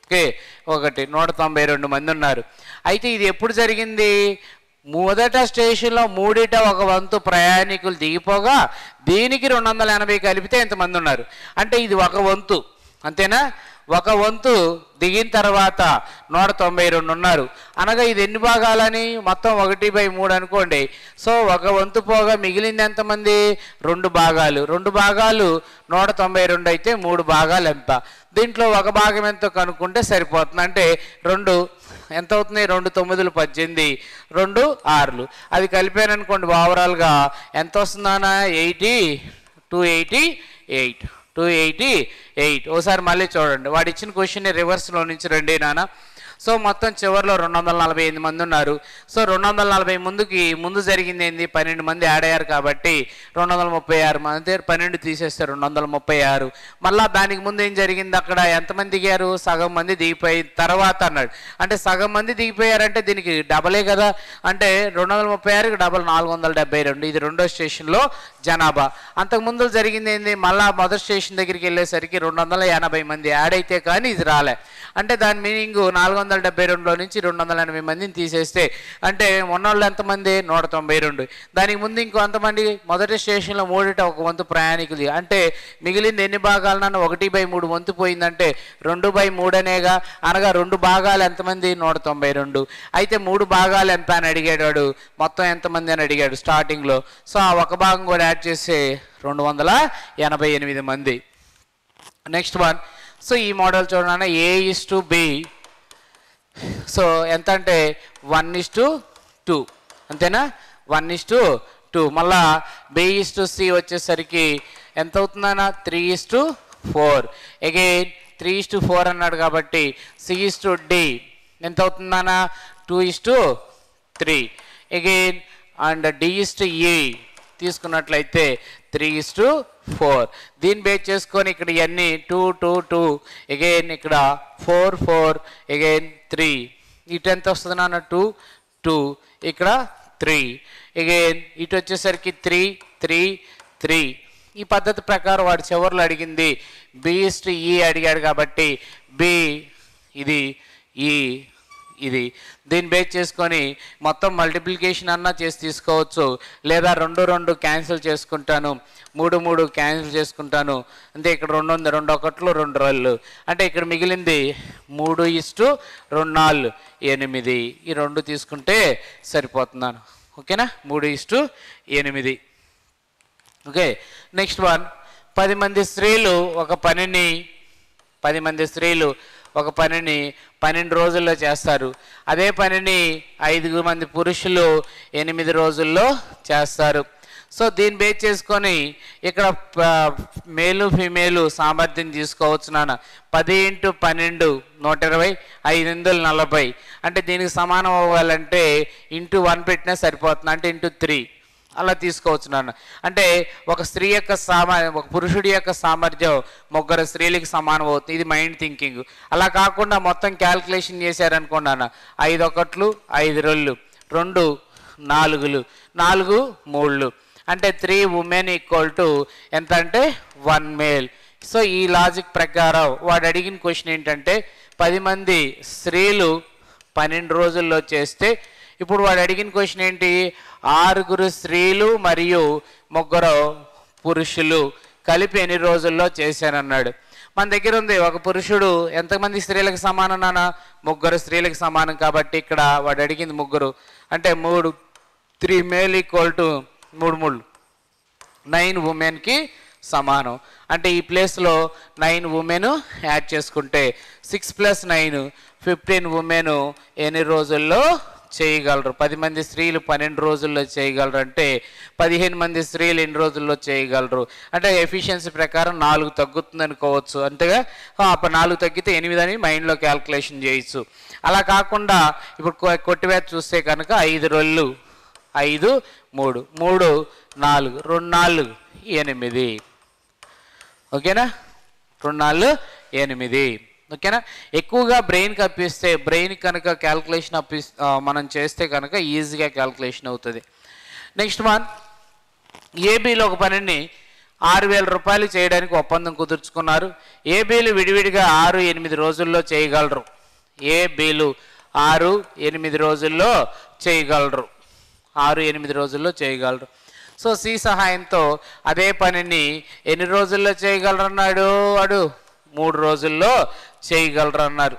ఓకే ఒకటి నూట తొంభై రెండు మంది ఉన్నారు అయితే ఇది ఎప్పుడు జరిగింది మొదట స్టేషన్లో మూడిట ఒక వంతు ప్రయాణికులు దిగిపోగా దీనికి రెండు వందల ఎనభై కలిపితే ఎంతమంది ఉన్నారు అంటే ఇది ఒక వంతు అంతేనా ఒక వంతు దిగిన తర్వాత నూట తొంభై రెండు ఉన్నారు అనగా ఇది ఎన్ని భాగాలని మొత్తం ఒకటి బై మూడు అనుకోండి సో ఒక వంతు పోగా మిగిలింది ఎంతమంది రెండు భాగాలు రెండు భాగాలు నూట తొంభై రెండు అయితే మూడు భాగాలు ఎంత దీంట్లో ఒక భాగం ఎంతో కనుక్కుంటే సరిపోతుంది అంటే రెండు ఎంత అవుతుంది రెండు తొమ్మిదిలు పద్దెనిమిది రెండు ఆరులు అది కలిపాననుకోండి ఓవరాల్గా ఎంత వస్తుందన్నా eighty two eighty eight two eighty eight ఓసారి మళ్ళీ చూడండి వాడు ఇచ్చిన క్వశ్చన్ రివర్స్లో నుంచి రండి నాన్న సో మొత్తం చివరిలో రెండు వందల నలభై ఎనిమిది మంది ఉన్నారు సో రెండు వందల నలభై ముందుకి ముందు జరిగింది ఏంది పన్నెండు మంది యాడ్ అయ్యారు కాబట్టి రెండు వందల ముప్పై ఆరు మంది పన్నెండు తీసేస్తే రెండు వందల ముప్పై ఆరు మళ్ళా దానికి ముందు ఏం జరిగింది అక్కడ ఎంతమంది దిగారు సగం మంది దిగిపోయిన తర్వాత అన్నాడు అంటే సగం మంది దిగిపోయారంటే దీనికి డబలే కదా అంటే రెండు వందల ముప్పై ఆరుకి డబల్ నాలుగు వందల డెబ్బై రెండు ఇది రెండో స్టేషన్లో జనాభా అంతకుముందు జరిగింది ఏంది మళ్ళా మొదటి స్టేషన్ దగ్గరికి వెళ్ళేసరికి రెండు వందల ఎనభై మంది యాడ్ అయితే కానీ ఇది రాలే అంటే దాని మీనింగ్ నాలుగు వందల డెబ్బై రెండులో నుంచి రెండు వందల ఎనభై మందిని తీసేస్తే అంటే ఉన్నోళ్ళు ఎంతమంది నూట తొంభై రెండు దానికి ముందు ఇంకో ఎంతమంది మొదటి స్టేషన్లో మూడిట ఒక వంతు ప్రయాణికులు అంటే మిగిలింది ఎన్ని భాగాలన్నా ఒకటి బై మూడు వంతు పోయిందంటే రెండు బై మూడు అనేగా అనగా రెండు భాగాలు ఎంతమంది నూట తొంభై రెండు అయితే మూడు భాగాలు ఎంత అని అడిగాడు వాడు మొత్తం ఎంతమంది అని అడిగాడు స్టార్టింగ్లో సో ఆ ఒక భాగం కూడా యాడ్ చేస్తే రెండు వందల ఎనభై ఎనిమిది మంది నెక్స్ట్ వన్ సో ఈ మోడల్ చూడండి A is to B so ఎంత అంటే వన్ ఇస్ టు టూ అంతేనా వన్ ఇస్ టు టూ మళ్ళా బి ఇస్ టు సి వచ్చేసరికి ఎంత అవుతుందన్నా three is to four again three is to four అన్నాడు కాబట్టి సి ఇస్ టు డి ఎంత అవుతుందన్నా two is to three again and D is to E తీసుకున్నట్లయితే three is to four దీన్ని base చేసుకొని ఇక్కడ ఇవన్నీ టూ టూ టూ అగైన్ ఇక్కడ ఫోర్ ఫోర్ అగైన్ త్రీ ఇటు ఎంత వస్తుంది నాన్న టూ టూ ఇక్కడ త్రీ అగైన్ ఇటు వచ్చేసరికి త్రీ త్రీ త్రీ ఈ పద్ధతి ప్రకారం వాడు చివరిలో అడిగింది బి ఇస్ట్ ఈ అడిగాడు కాబట్టి బి ఇది ఈ ఇది దీన్ని బేస్ చేసుకొని మొత్తం మల్టిప్లికేషన్ అన్నా చేసి తీసుకోవచ్చు లేదా రెండు రెండు క్యాన్సిల్ చేసుకుంటాను మూడు మూడు క్యాన్సిల్ చేసుకుంటాను అంటే ఇక్కడ రెండు ఉంది రెండు ఒకట్లు రెండు రెండు అంటే ఇక్కడ మిగిలింది మూడు ఇస్టు రెండు నాలుగు ఎనిమిది ఈ రెండు తీసుకుంటే సరిపోతున్నాను ఓకేనా మూడు ఇస్టు ఎనిమిది ఓకే నెక్స్ట్ వన్ పది మంది స్త్రీలు ఒక పనిని పది మంది స్త్రీలు ఒక పనిని పన్నెండు రోజుల్లో చేస్తారు అదే పనిని ఐదుగురు మంది పురుషులు ఎనిమిది రోజుల్లో చేస్తారు సో దీన్ని బేస్ చేసుకొని ఇక్కడ ప- మేలు ఫిమేలు సామర్థ్యం తీసుకోవచ్చు నాన్న పది ఇంటూ పన్నెండు నూట ఇరవై ఐదు వందలు నలభై అంటే దీనికి సమానం అవ్వాలంటే ఇంటూ వన్ పెట్టినా సరిపోతుంది అంటే ఇంటూ త్రీ అలా తీసుకోవచ్చు నాన్న అంటే ఒక స్త్రీ యొక్క సామా ఒక పురుషుడి యొక్క సామర్థ్యం ముగ్గురు స్త్రీలకి సమానం అవుతుంది ఇది మైండ్ థింకింగ్ అలా కాకుండా మొత్తం క్యాల్కులేషన్ చేశారనుకోండి నాన్న ఐదు ఒకట్లు ఐదు రెండు రెండు నాలుగులు నాలుగు మూళ్ళు అంటే త్రీ ఉమెన్ ఈక్వల్ టు ఎంత అంటే వన్ మేల్ సో ఈ లాజిక్ ప్రకారం వాడు అడిగిన క్వశ్చన్ ఏంటంటే పది మంది స్త్రీలు పన్నెండు రోజుల్లో చేస్తే ఇప్పుడు వాడు అడిగిన క్వశ్చన్ ఏంటి ఆరుగురు స్త్రీలు మరియు ముగ్గురు పురుషులు కలిపి ఎన్ని రోజుల్లో చేశానన్నాడు మన దగ్గర ఉంది ఒక పురుషుడు ఎంతమంది స్త్రీలకు సమానం నాన్న ముగ్గురు స్త్రీలకు సమానం కాబట్టి ఇక్కడ వాడు అడిగింది ముగ్గురు అంటే మూడు త్రీ మేల్ ఈక్వల్ టు మూడు మూడు నైన్ ఉమెన్కి సమానం అంటే ఈ ప్లేస్లో నైన్ ఉమెన్ యాడ్ చేసుకుంటే six plus nine fifteen women ఎన్ని రోజుల్లో చేయగలరు పది మంది స్త్రీలు పన్నెండు రోజుల్లో చేయగలరు అంటే పదిహేను మంది స్త్రీలు ఎన్ని రోజుల్లో చేయగలరు అంటే ఎఫిషియన్సీ ప్రకారం నాలుగు తగ్గుతుంది అనుకోవచ్చు అంతేగా ఆ, అప్పుడు నాలుగు తగ్గితే ఎనిమిది అని మైండ్లో క్యాల్కులేషన్ చేయొచ్చు అలా కాకుండా ఇప్పుడు కొ- కొట్టివేత చూస్తే కనుక ఐదు రొళ్ళు ఐదు మూడు మూడు నాలుగు రెండు నాలుగు ఎనిమిది ఓకేనా రెండు నాలుగు ఎనిమిది ఓకేనా ఎక్కువగా బ్రెయిన్ అప్పిస్తే బ్రెయిన్ కనుక క్యాల్కులేషన్ అప్పి ఆ, మనం చేస్తే కనుక ఈజీగా క్యాల్కులేషన్ అవుతుంది నెక్స్ట్ వన్ ఏబీలో ఒక పనిని ఆరు వేల రూపాయలు చేయడానికి ఒప్పందం కుదుర్చుకున్నారు ఏ బీలు విడివిడిగా ఆరు ఎనిమిది రోజుల్లో చేయగలరు ఏ బీలు ఆరు ఎనిమిది రోజుల్లో చేయగలరు ఆరు ఎనిమిది రోజుల్లో చేయగలరు సో సి సహాయంతో అదే పనిని ఎన్ని రోజుల్లో చేయగలరు అన్నాడు వాడు మూడు రోజుల్లో చేయగలరు అన్నారు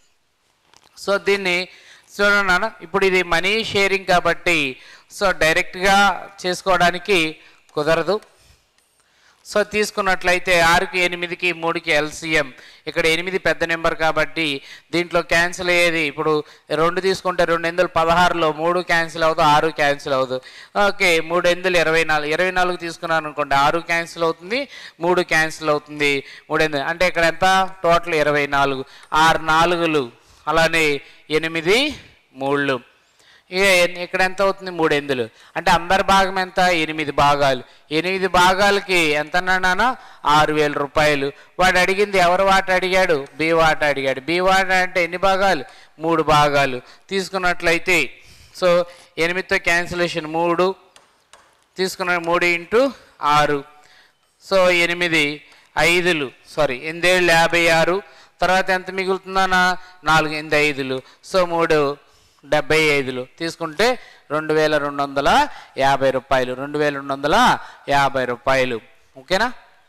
సో దీన్ని చూడండి నాన్న ఇప్పుడు ఇది మనీ షేరింగ్ కాబట్టి సో డైరెక్ట్గా చేసుకోవడానికి కుదరదు సో తీసుకున్నట్లయితే ఆరుకి ఎనిమిదికి మూడుకి ఎల్సిఎం ఇక్కడ ఎనిమిది పెద్ద నెంబర్ కాబట్టి దీంట్లో క్యాన్సిల్ అయ్యేది ఇప్పుడు రెండు తీసుకుంటే రెండు ఎందులు పదహారులో మూడు క్యాన్సిల్ అవ్వదు ఆరు క్యాన్సిల్ అవ్వదు ఓకే మూడు ఎందులు ఇరవై నాలుగు ఇరవై నాలుగు తీసుకున్నాను అనుకోండి ఆరు క్యాన్సిల్ అవుతుంది మూడు క్యాన్సిల్ అవుతుంది మూడు ఎందులు అంటే ఇక్కడ ఎంత టోటల్ ఇరవై నాలుగు ఆరు నాలుగులు అలానే ఎనిమిది మూళ్ళు ఇక ఎన్- ఇక్కడ ఎంత అవుతుంది మూడు ఎందులు అంటే అందరి భాగం ఎంత ఎనిమిది భాగాలు ఎనిమిది భాగాలకి ఎంత నాన్న ఆరు వేల రూపాయలు వాడు అడిగింది ఎవరు వాట అడిగాడు బి వాట అడిగాడు బి వాట అంటే ఎన్ని భాగాలు మూడు భాగాలు తీసుకున్నట్లయితే సో ఎనిమిదితో క్యాన్సిలేషన్ మూడు తీసుకున్న మూడు ఇంటూ ఆరు సో ఎనిమిది ఐదులు సారీ ఎనిమిదేళ్ళు యాభై ఆరు తర్వాత ఎంత మిగులుతుందన్నా నాలుగు ఎనిమిది ఐదులు సో మూడు డెబ్బై ఐదులు తీసుకుంటే రెండు వేల రెండు వందల యాభై రూపాయలు రెండు వేల రెండు వందల యాభై రూపాయలు ఓకేనా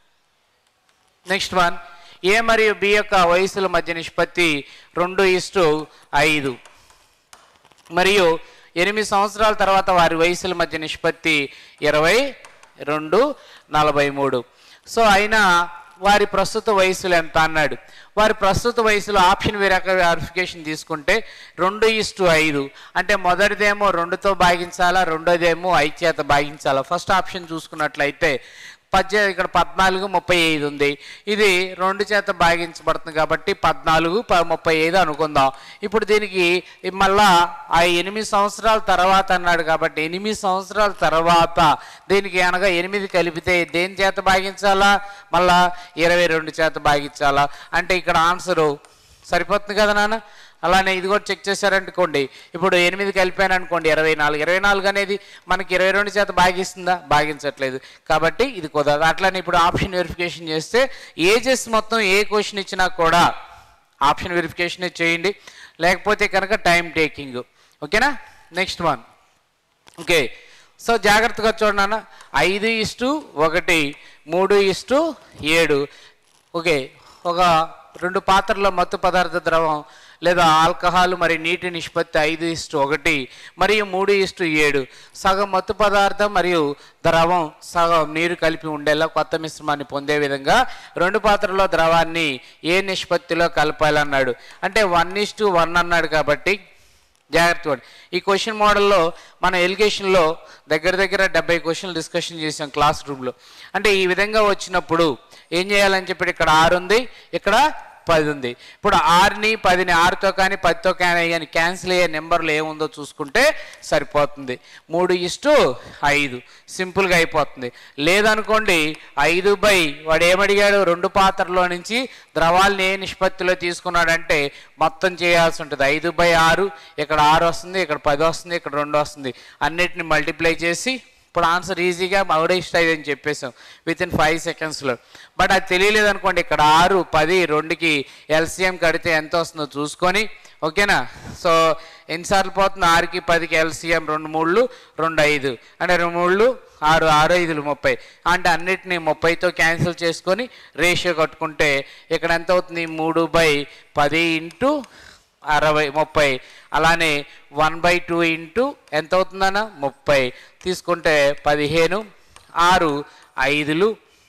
నెక్స్ట్ వన్ ఏ మరియు బి యొక్క వయసుల మధ్య నిష్పత్తి రెండు ఇస్టు ఐదు మరియు ఎనిమిది సంవత్సరాల తర్వాత వారి వయసుల మధ్య నిష్పత్తి ఇరవై రెండు నలభై మూడు సో అయినా వారి ప్రస్తుత వయసులు ఎంత అన్నాడు వారి ప్రస్తుత వయసులో ఆప్షన్ వెరిఫికేషన్ తీసుకుంటే రెండు ఇస్టు ఐదు అంటే మొదటిదేమో రెండుతో భాగించాలా రెండోదేమో ఐదు చేత భాగించాలా ఫస్ట్ ఆప్షన్ చూసుకున్నట్లయితే పద్దె ఇక్కడ పద్నాలుగు ముప్పై ఐదు ఉంది ఇది రెండు చేత భాగించబడుతుంది కాబట్టి పద్నాలుగు ప ముప్పై ఐదు అనుకుందాం ఇప్పుడు దీనికి మళ్ళా ఆ ఎనిమిది సంవత్సరాల తర్వాత అన్నాడు కాబట్టి ఎనిమిది సంవత్సరాల తర్వాత దీనికి అనగా ఎనిమిది కలిపితే దేని చేత భాగించాలా మళ్ళా ఇరవై రెండు చేత భాగించాలా అంటే ఇక్కడ ఆన్సరు సరిపోతుంది కదా నాన్న అలానే ఇది కూడా చెక్ చేశారనుకోండి ఇప్పుడు ఎనిమిది కలిపాను అనుకోండి ఇరవై నాలుగు ఇరవై నాలుగు అనేది మనకి ఇరవై రెండు చేత భాగిస్తుందా భాగించట్లేదు కాబట్టి ఇది కుదరదు అట్లానే ఇప్పుడు ఆప్షన్ వెరిఫికేషన్ చేస్తే ఏజెస్ మొత్తం ఏ క్వశ్చన్ ఇచ్చినా కూడా ఆప్షన్ వెరిఫికేషన్ చేయండి లేకపోతే కనుక టైం టేకింగ్ ఓకేనా నెక్స్ట్ వన్ ఓకే సో జాగ్రత్తగా చూడన్న ఐదు ఇస్టు ఒకటి మూడు ఇస్టు ఏడు ఓకే ఒక రెండు పాత్రల మత్తు పదార్థ ద్రవం లేదా ఆల్కహాల్ మరి నీటి నిష్పత్తి ఐదు ఇస్టు ఒకటి మరియు మూడు ఇస్టు ఏడు సగం మత్తు పదార్థం మరియు ద్రవం సగం నీరు కలిపి ఉండేలా కొత్త మిశ్రమాన్ని పొందే విధంగా రెండు పాత్రల్లో ద్రవాన్ని ఏ నిష్పత్తిలో కలపాలన్నాడు అంటే వన్ ఇస్టు వన్ అన్నాడు కాబట్టి జాగ్రత్త పడండి. ఈ క్వశ్చన్ మోడల్లో మన ఎలిగేషన్లో దగ్గర దగ్గర డెబ్బై క్వశ్చన్లు డిస్కషన్ చేసాం క్లాస్ రూమ్లో అంటే ఈ విధంగా వచ్చినప్పుడు ఏం చేయాలని చెప్పి ఇక్కడ ఆరు ఉంది ఇక్కడ పది ఉంది ఇప్పుడు ఆరుని పదిని ఆరుతో కానీ పదితో కానీ కానీ క్యాన్సిల్ అయ్యే నెంబర్లు ఏముందో చూసుకుంటే సరిపోతుంది మూడు ఇస్టు ఐదు సింపుల్గా అయిపోతుంది లేదనుకోండి ఐదు బై వాడు ఏమడిగాడు రెండు పాత్రలో నుంచి ద్రవాల్ని ఏ నిష్పత్తిలో తీసుకున్నాడంటే మొత్తం చేయాల్సి ఉంటుంది ఐదు బై ఆరు ఇక్కడ ఆరు వస్తుంది ఇక్కడ పది వస్తుంది ఇక్కడ రెండు వస్తుంది అన్నిటిని మల్టిప్లై చేసి ఇప్పుడు ఆన్సర్ ఈజీగా మౌడే ఇష్ట అని చెప్పేసాం విత్ ఇన్ ఫైవ్ సెకండ్స్లో బట్ అది తెలియలేదు అనుకోండి ఇక్కడ ఆరు పది రెండుకి ఎల్సిఎం కడితే ఎంత వస్తుందో చూసుకొని ఓకేనా సో ఎన్నిసార్లు పోతుంది ఆరుకి పదికి ఎల్సిఎం రెండు మూళ్ళు రెండు ఐదు అంటే రెండు మూళ్ళు ఆరు ఆరు ఐదులు ముప్పై అంటే అన్నిటిని ముప్పైతో క్యాన్సిల్ చేసుకొని రేషియో కట్టుకుంటే ఇక్కడ ఎంత అవుతుంది మూడు బై పది ఇంటూ అరవై ముప్పై అలానే వన్ బై టూ ఇంటూ ఎంత అవుతుందన్న ముప్పై తీసుకుంటే పదిహేను ఆరు ఐదులు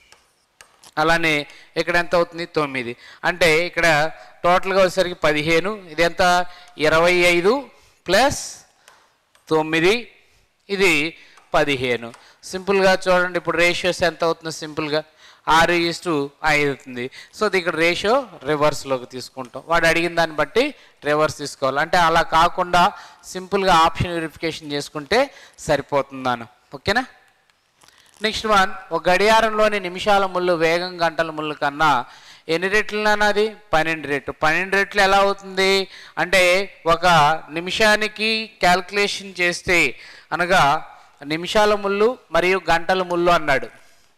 అలానే ఇక్కడ ఎంత అవుతుంది తొమ్మిది అంటే ఇక్కడ టోటల్గా వచ్చేసరికి పదిహేను ఇది ఎంత ఇరవై ఐదు ప్లస్ తొమ్మిది ఇది పదిహేను సింపుల్గా చూడండి ఇప్పుడు రేషియోస్ ఎంత అవుతుంది సింపుల్గా ఆరు ఈస్టు ఐదు అవుతుంది సో ఇది ఇక్కడ రేషియో రివర్స్లోకి తీసుకుంటాం వాడు అడిగిన దాన్ని బట్టి రివర్స్ తీసుకోవాలి అంటే అలా కాకుండా సింపుల్గా ఆప్షన్ వెరిఫికేషన్ చేసుకుంటే సరిపోతుందాను ఓకేనా నెక్స్ట్ వన్ ఒక గడియారంలోని నిమిషాల ముళ్ళు వేగం గంటల ముళ్ళు కన్నా ఎన్ని రెట్లనది పన్నెండు రెట్లు పన్నెండు రెట్లు ఎలా అవుతుంది అంటే ఒక నిమిషానికి క్యాల్కులేషన్ చేస్తే అనగా నిమిషాల ముళ్ళు మరియు గంటల ముళ్ళు అన్నాడు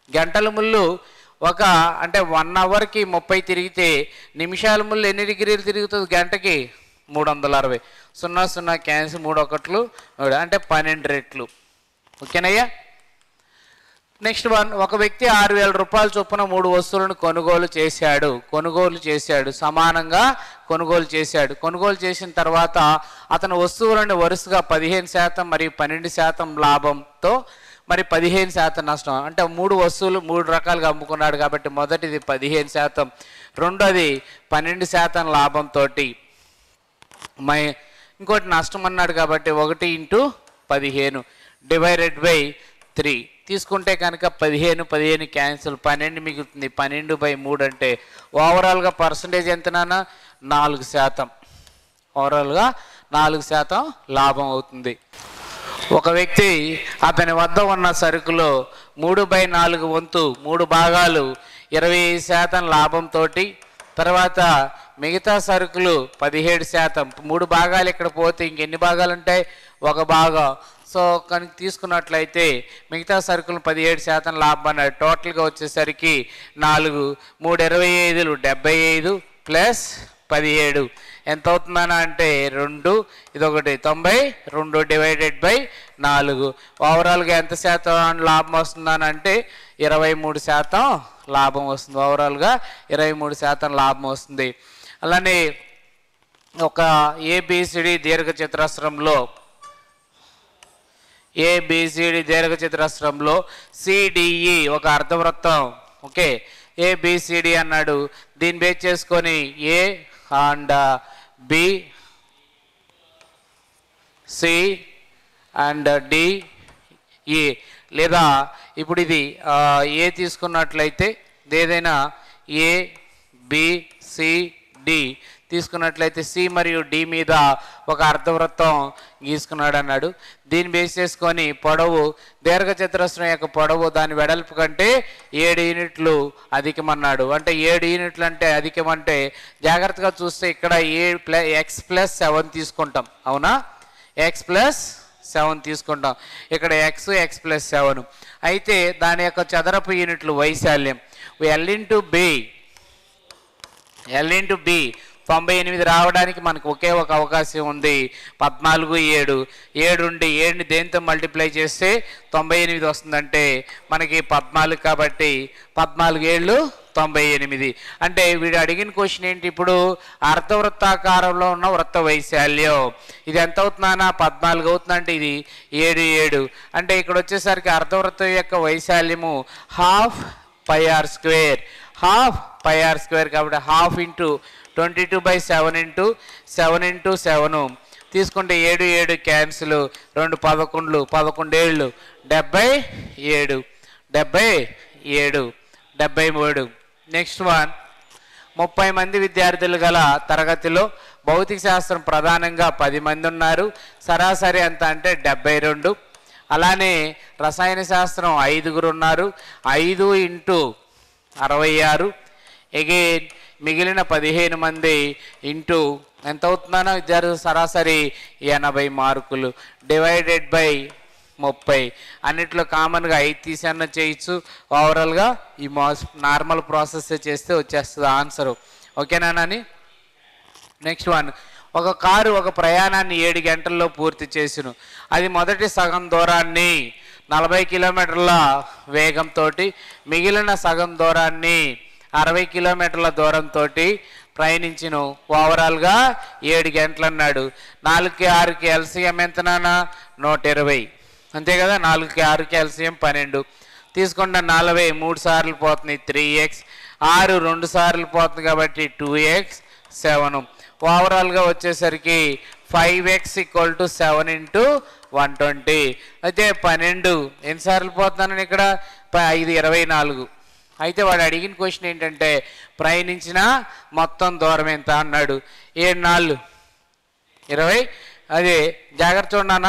గంటల ముళ్ళు ఒక అంటే వన్ అవర్కి ముప్పై తిరిగితే నిమిషాల ముళ్ళు ఎన్ని డిగ్రీలు తిరుగుతుంది గంటకి మూడు వందల అరవై సున్నా సున్నా క్యాన్సిల్ మూడు ఒకట్లు మూడు. అంటే పన్నెండు రెట్లు ఓకేనయ్యా నెక్స్ట్ వన్ ఒక వ్యక్తి ఆరు వేల రూపాయల చొప్పున మూడు వస్తువులను కొనుగోలు చేశాడు కొనుగోలు చేశాడు సమానంగా కొనుగోలు చేశాడు కొనుగోలు చేసిన తర్వాత అతను వస్తువులను వరుసగా పదిహేను శాతం మరియు పన్నెండు శాతం లాభంతో మరి పదిహేను శాతం నష్టం అంటే మూడు వస్తువులు మూడు రకాలుగా అమ్ముకున్నాడు కాబట్టి మొదటిది పదిహేను శాతం రెండోది పన్నెండు శాతం లాభంతో మై ఇంకోటి నష్టం అన్నాడు కాబట్టి ఒకటి ఇంటూ పదిహేను డివైడెడ్ బై త్రీ తీసుకుంటే కనుక పదిహేను పదిహేను క్యాన్సిల్ పన్నెండు మిగులుతుంది పన్నెండు బై మూడు అంటే ఓవరాల్గా పర్సంటేజ్ ఎంత నాన్న నాలుగు శాతం ఓవరాల్గా నాలుగు శాతం లాభం అవుతుంది ఒక వ్యక్తి అతని వద్ద ఉన్న సరుకులో మూడు బై నాలుగు వంతు మూడు భాగాలు ఇరవై ఐదు శాతం లాభంతో తర్వాత మిగతా సరుకులు పదిహేడు శాతం మూడు భాగాలు ఇక్కడ పోతే ఇంకెన్ని భాగాలు ఉంటాయి ఒక భాగం సో కనుక తీసుకున్నట్లయితే మిగతా సరుకులు పదిహేడు శాతం లాభం అన్నాడు టోటల్గా వచ్చేసరికి నాలుగు మూడు ఇరవై ఐదులు డెబ్బై ఐదు ప్లస్ పదిహేడు ఎంత అవుతుందనా అంటే రెండు ఇదొకటి తొంభై రెండు డివైడెడ్ బై నాలుగు ఓవరాల్గా ఎంత శాతం లాభం వస్తుందని అంటే ఇరవై మూడు శాతం లాభం వస్తుంది ఓవరాల్గా ఇరవై మూడు శాతం లాభం వస్తుంది అలానే ఒక ఏబిసిడి దీర్ఘ చతురస్రంలో ఏబిసిడి దీర్ఘ చతురస్రంలో సిడిఈ ఒక అర్ధవృత్తం ఓకే ఏబిసిడి అన్నాడు దీన్ని బేస్ చేసుకొని A and B C and D ఈ లేదా ఇప్పుడు ఇది ఆ, ఏ తీసుకున్నట్లయితే ఏదైనా ఏ బి సి డి తీసుకున్నట్లయితే సి మరియు డి మీద ఒక అర్ధవృత్తం గీసుకున్నాడు అన్నాడు దీన్ని బేస్ చేసుకొని పొడవు దీర్ఘ చతురస్రం యొక్క పొడవు దాని వెడల్పు కంటే ఏడు యూనిట్లు అధికమన్నాడు అంటే ఏడు యూనిట్లు అంటే అధికం అంటే జాగ్రత్తగా చూస్తే ఇక్కడ A plus X plus seven తీసుకుంటాం అవునా ఎక్స్ ప్లస్ సెవెన్ తీసుకుంటాం ఇక్కడ ఎక్స్ ఎక్స్ ప్లస్ సెవెన్ అయితే దాని యొక్క చదరపు యూనిట్లు వైశాల్యం L into B L into B తొంభై ఎనిమిది రావడానికి మనకు ఒకే ఒక అవకాశం ఉంది పద్నాలుగు ఏడు ఏడు ఉండి ఏడుని దేంతో మల్టిప్లై చేస్తే తొంభై ఎనిమిది వస్తుందంటే మనకి పద్నాలుగు కాబట్టి పద్నాలుగు ఏళ్ళు తొంభై ఎనిమిది అంటే వీడు అడిగిన క్వశ్చన్ ఏంటి ఇప్పుడు అర్ధవృత్తాకారంలో ఉన్న వృత్త వైశాల్యం ఇది ఎంత అవుతుందన్నా పద్నాలుగు అవుతుందంటే ఇది ఏడు ఏడు అంటే ఇక్కడ వచ్చేసరికి అర్ధవృత్తం యొక్క వైశాల్యము half pi are square half pi are square కాబట్టి half into twenty two by seven into seven into seven తీసుకుంటే ఏడు ఏడు క్యాన్సిల్ రెండు పదకొండులు పదకొండేళ్ళు డెబ్బై ఏడు డెబ్బై ఏడు డెబ్బై మూడు నెక్స్ట్ వన్ ముప్పై మంది విద్యార్థులు గల తరగతిలో భౌతిక శాస్త్రం ప్రధానంగా పది మంది ఉన్నారు సరాసరి ఎంత అంటే డెబ్బై రెండు అలానే రసాయన శాస్త్రం ఐదుగురు ఉన్నారు ఐదు ఇంటూ అరవై ఆరు ఎగైన్ మిగిలిన పదిహేను మంది ఇంటూ ఎంత అవుతుందన్న విద్యార్థులు సరాసరి ఎనభై మార్కులు డివైడెడ్ బై ముప్పై అన్నిట్లో కామన్గా ఐదు తీసన్న చేయొచ్చు ఓవరాల్గా ఈ మాస్ నార్మల్ ప్రాసెస్ చేస్తే వచ్చేస్తుంది ఆన్సరు ఓకేనా నాని నెక్స్ట్ వన్ ఒక కారు ఒక ప్రయాణాన్ని ఏడు గంటల్లో పూర్తి చేసిను అది మొదటి సగం దూరాన్ని నలభై కిలోమీటర్ల వేగంతో మిగిలిన సగం దూరాన్ని అరవై కిలోమీటర్ల దూరంతో ప్రయాణించును ఓవరాల్గా ఏడు గంటలు అన్నాడు నాలుగుకి ఆరుకి ఎల్సీఎం ఎంత నాన్న నూట ఇరవై అంతే కదా నాలుగుకి ఆరుకి ఎల్సీఎం పన్నెండు తీసుకుంటే నలభై మూడు సార్లు పోతుంది త్రీ ఎక్స్ ఆరు రెండు సార్లు పోతుంది కాబట్టి టూ ఎక్స్ సెవెన్ ఓవరాల్గా వచ్చేసరికి five X equal to seven into one twenty అయితే పన్నెండు ఎన్నిసార్లు పోతున్నాను ఇక్కడ ప- ఐదు ఇరవై నాలుగు అయితే వాడు అడిగిన క్వశ్చన్ ఏంటంటే ప్రయాణించిన మొత్తం దూరం ఎంత అన్నాడు ఏడు నాలుగు ఇరవై అదే జాగ్రత్త చూడనా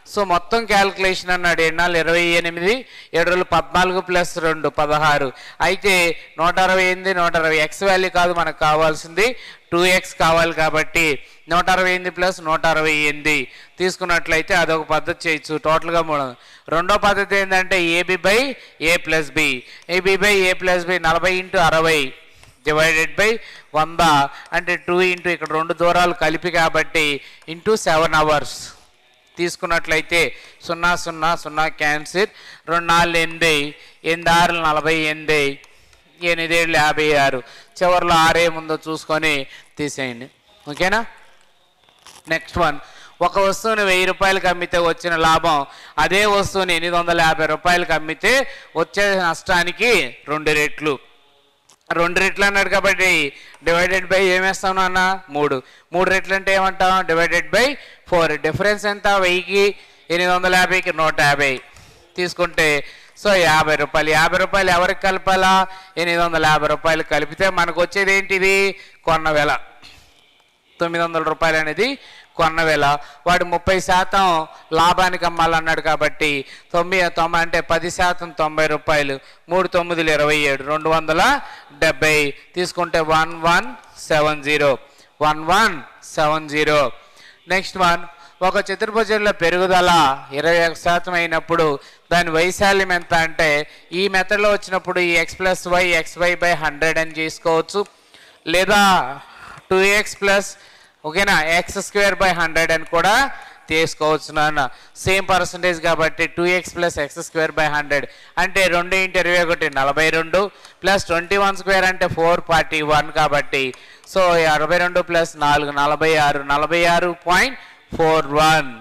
సో మొత్తం క్యాల్కులేషన్ అన్నాడు ఏడు నాలుగు ఇరవై ఎనిమిది ఏడు రోజులు పద్నాలుగు ప్లస్ రెండు పదహారు అయితే నూట అరవై ఎనిమిది నూట అరవై ఎక్స్ వాల్యూ కాదు మనకు కావాల్సింది టూ ఎక్స్ కావాలి కాబట్టి నూట అరవై ఎనిమిది ప్లస్ నూట అరవై ఎనిమిది తీసుకున్నట్లయితే అదొక పద్ధతి చేయొచ్చు టోటల్గా మూడు రెండో పద్ధతి ఏంటంటే AB by A plus B AB by A plus B నలభై ఇంటూ అరవై డివైడెడ్ బై వంద అంటే టూ ఇంటూ ఇక్కడ రెండు దూరాలు కలిపి కాబట్టి ఇంటూ సెవెన్ అవర్స్ తీసుకున్నట్లయితే సున్నా సున్నా సున్నా క్యాన్సిల్ రెండు నాలుగు ఎనిమిది ఎనిమిది ఆరు నలభై ఎనిమిది ఎనిమిది ఏళ్ళు యాభై ఆరు చివరిలో ఆరే ముందో చూసుకొని తీసేయండి ఓకేనా నెక్స్ట్ వన్ ఒక వస్తువుని వెయ్యి రూపాయలకి అమ్మితే వచ్చిన లాభం అదే వస్తువుని ఎనిమిది వందల యాభై రూపాయలకి అమ్మితే వచ్చే నష్టానికి రెండు రెట్లు రెండు రెట్లు అన్నాడు కాబట్టి డివైడెడ్ బై ఏమేస్తాం నాన్న మూడు మూడు రెట్లు అంటే ఏమంటాం డివైడెడ్ బై ఫోర్ డిఫరెన్స్ ఎంత వెయ్యికి ఎనిమిది వందల యాభైకి నూట యాభై తీసుకుంటే సో యాభై రూపాయలు యాభై రూపాయలు ఎవరికి కలపాలా ఎనిమిది వందల యాభై రూపాయలు కలిపితే మనకు వచ్చేది ఏంటిది కొన్న వెల తొమ్మిది వందల రూపాయలు అనేది కొన్న వేల వాడు ముప్పై శాతం లాభానికి అమ్మాలన్నాడు కాబట్టి తొమ్మిది తొంభై అంటే పది శాతం తొంభై రూపాయలు మూడు తొమ్మిదిలు ఇరవై ఏడు రెండు వందల డెబ్బై తీసుకుంటే one one seven zero one one seven zero next one ఒక చతుర్భుజంలో పెరుగుదల ఇరవై ఒక శాతం అయినప్పుడు దాని వైశాల్యం ఎంత అంటే ఈ మెథడ్లో వచ్చినప్పుడు ఈ X plus Y X Y by hundred అని చేసుకోవచ్చు లేదా టూ ఎక్స్ ప్లస్ ఓకేనా ఎక్స్ స్క్వేర్ బై హండ్రెడ్ అని కూడా తీసుకోవచ్చు నాన్న సేమ్ పర్సంటేజ్ కాబట్టి two X plus X square by hundred అంటే రెండు ఇంటి ఇరవై ఒకటి నలభై రెండు ప్లస్ ట్వంటీ వన్ స్క్వేర్ అంటే ఫోర్ ఫార్టీ వన్ కాబట్టి సో అరవై రెండు ప్లస్ నాలుగు నలభై ఆరు నలభై ఆరు పాయింట్ ఫోర్ వన్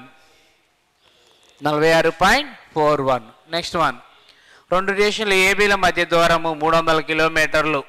నలభై ఆరు point four one next one రెండు స్టేషన్లు ఏబీల మధ్య దూరము మూడు వందల కిలోమీటర్లు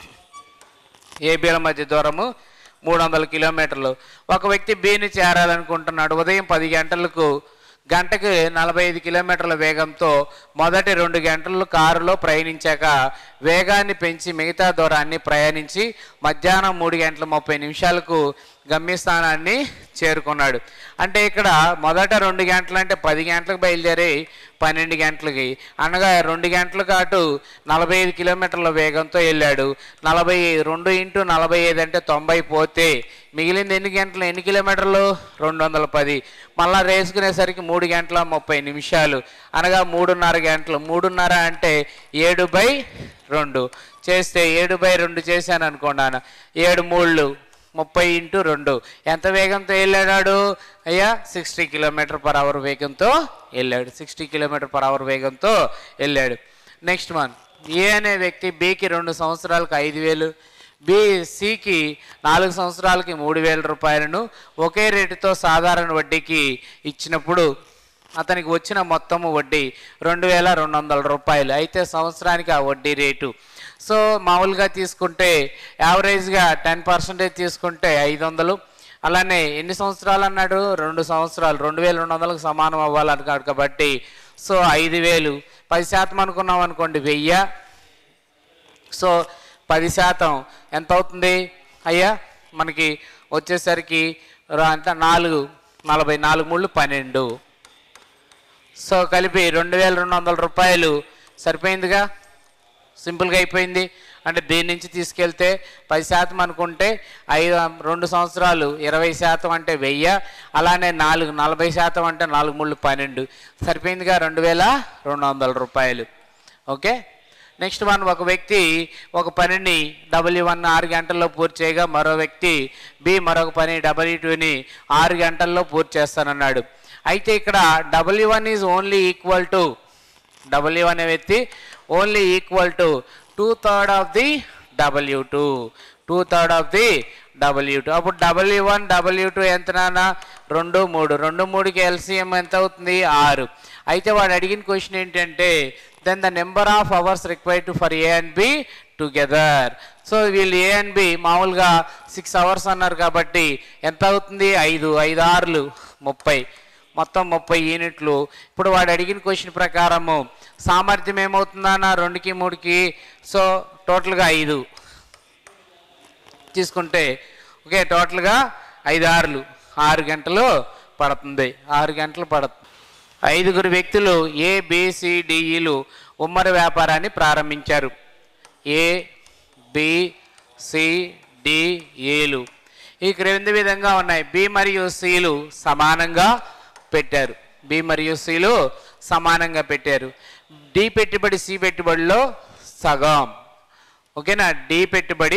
ఏబీల మధ్య దూరము మూడు వందల కిలోమీటర్లు ఒక వ్యక్తి బీని చేరాలనుకుంటున్నాడు ఉదయం పది గంటలకు గంటకు నలభై ఐదు కిలోమీటర్ల వేగంతో మొదటి రెండు గంటలు కారులో ప్రయాణించాక వేగాన్ని పెంచి మిగతా దూరాన్ని ప్రయాణించి మధ్యాహ్నం మూడు గంటల ముప్పై నిమిషాలకు గమ్యస్థానాన్ని చేరుకున్నాడు అంటే ఇక్కడ మొదట రెండు గంటలు అంటే పది గంటలకు బయలుదేరి పన్నెండు గంటలకి అనగా రెండు గంటల కాటు నలభై ఐదు కిలోమీటర్ల వేగంతో వెళ్ళాడు నలభై రెండు ఇంటూ నలభై ఐదు అంటే తొంభై పోతే మిగిలింది ఎన్ని గంటలు ఎన్ని కిలోమీటర్లు రెండు వందల పది మళ్ళా రేసుకునేసరికి మూడు గంటల ముప్పై నిమిషాలు అనగా మూడున్నర గంటలు మూడున్నర అంటే ఏడు బై రెండు చేస్తే ఏడు బై రెండు చేశాను అనుకున్నాను ఏడు మూళ్ళు ముప్పై ఇంటూ రెండు ఎంత వేగంతో వెళ్ళాడు అయ్యా సిక్స్టీ కిలోమీటర్ పర్ అవర్ వేగంతో వెళ్ళాడు సిక్స్టీ కిలోమీటర్ పర్ అవర్ వేగంతో వెళ్ళాడు నెక్స్ట్ వన్ ఏ అనే వ్యక్తి బికి రెండు సంవత్సరాలకు ఐదు వేలు బి సికి నాలుగు సంవత్సరాలకి మూడు వేల రూపాయలను ఒకే రేటుతో సాధారణ వడ్డీకి ఇచ్చినప్పుడు అతనికి వచ్చిన మొత్తము వడ్డీ రెండు వేల రెండు వందల రూపాయలు అయితే సంవత్సరానికి ఆ వడ్డీ రేటు సో మామూలుగా తీసుకుంటే యావరేజ్గా టెన్ పర్సెంటేజ్ తీసుకుంటే ఐదు వందలు అలానే ఎన్ని సంవత్సరాలు అన్నాడు రెండు సంవత్సరాలు రెండు వేల రెండు వందలకు సమానం అవ్వాలన్నాడు కాబట్టి సో ఐదు వేలు పది శాతం అనుకున్నాం అనుకోండి వెయ్యి సో పది శాతం ఎంత అవుతుంది అయ్యా మనకి వచ్చేసరికి రా- అంత నాలుగు నలభై నాలుగు మూడు పన్నెండు సో కలిపి రెండు వేల రెండు వందల రూపాయలు సరిపోయిందిగా సింపుల్గా అయిపోయింది అంటే దీని నుంచి తీసుకెళ్తే పది శాతం అనుకుంటే ఐదు రెండు సంవత్సరాలు ఇరవై శాతం అంటే వెయ్యి అలానే నాలుగు నలభై శాతం అంటే నాలుగు మూడు పన్నెండు సరిపోయిందిగా రెండు వేల రెండు వందల రూపాయలు ఓకే నెక్స్ట్ వన్ ఒక వ్యక్తి ఒక పనిని డబ్ల్యూ వన్ ఆరు గంటల్లో పూర్తి చేయగా మరో వ్యక్తి బి మరొక పని డబ్ల్యూ టూని ఆరు గంటల్లో పూర్తి చేస్తానన్నాడు అయితే ఇక్కడ W one is only equal to W అనే వ్యక్తి only equal to two third of the W two two third of the W two అప్పుడు డబ్ల్యూ వన్ డబ్ల్యూ టూ ఎంత నాన్న రెండు మూడు రెండు మూడుకి ఎల్సిఎం ఎంత అవుతుంది ఆరు అయితే వాడు అడిగిన క్వశ్చన్ ఏంటంటే then the number of hours required for A and B together so వీళ్ళు ఏ అండ్ బి మామూలుగా సిక్స్ అవర్స్ అన్నారు కాబట్టి ఎంత అవుతుంది ఐదు ఐదు ఆరులు ముప్పై మొత్తం ముప్పై యూనిట్లు ఇప్పుడు వాడు అడిగిన క్వశ్చన్ ప్రకారము సామర్థ్యం ఏమవుతుందన్న రెండుకి మూడుకి సో టోటల్గా ఐదు తీసుకుంటే ఓకే టోటల్గా ఐదు ఆరులు ఆరు గంటలు పడుతుంది ఆరు గంటలు పడుతుంది ఐదుగురు వ్యక్తులు ఏ బిసిడిఈలు ఉమ్మడి వ్యాపారాన్ని ప్రారంభించారు ఏ బి సి డి ఏలు ఈ క్రింది విధంగా ఉన్నాయి బి మరియు సిలు సమానంగా పెట్టారు బి మరియు సిలు సమానంగా పెట్టారు డి పెట్టుబడి సి పెట్టుబడిలో సగం ఓకేనా డి పెట్టుబడి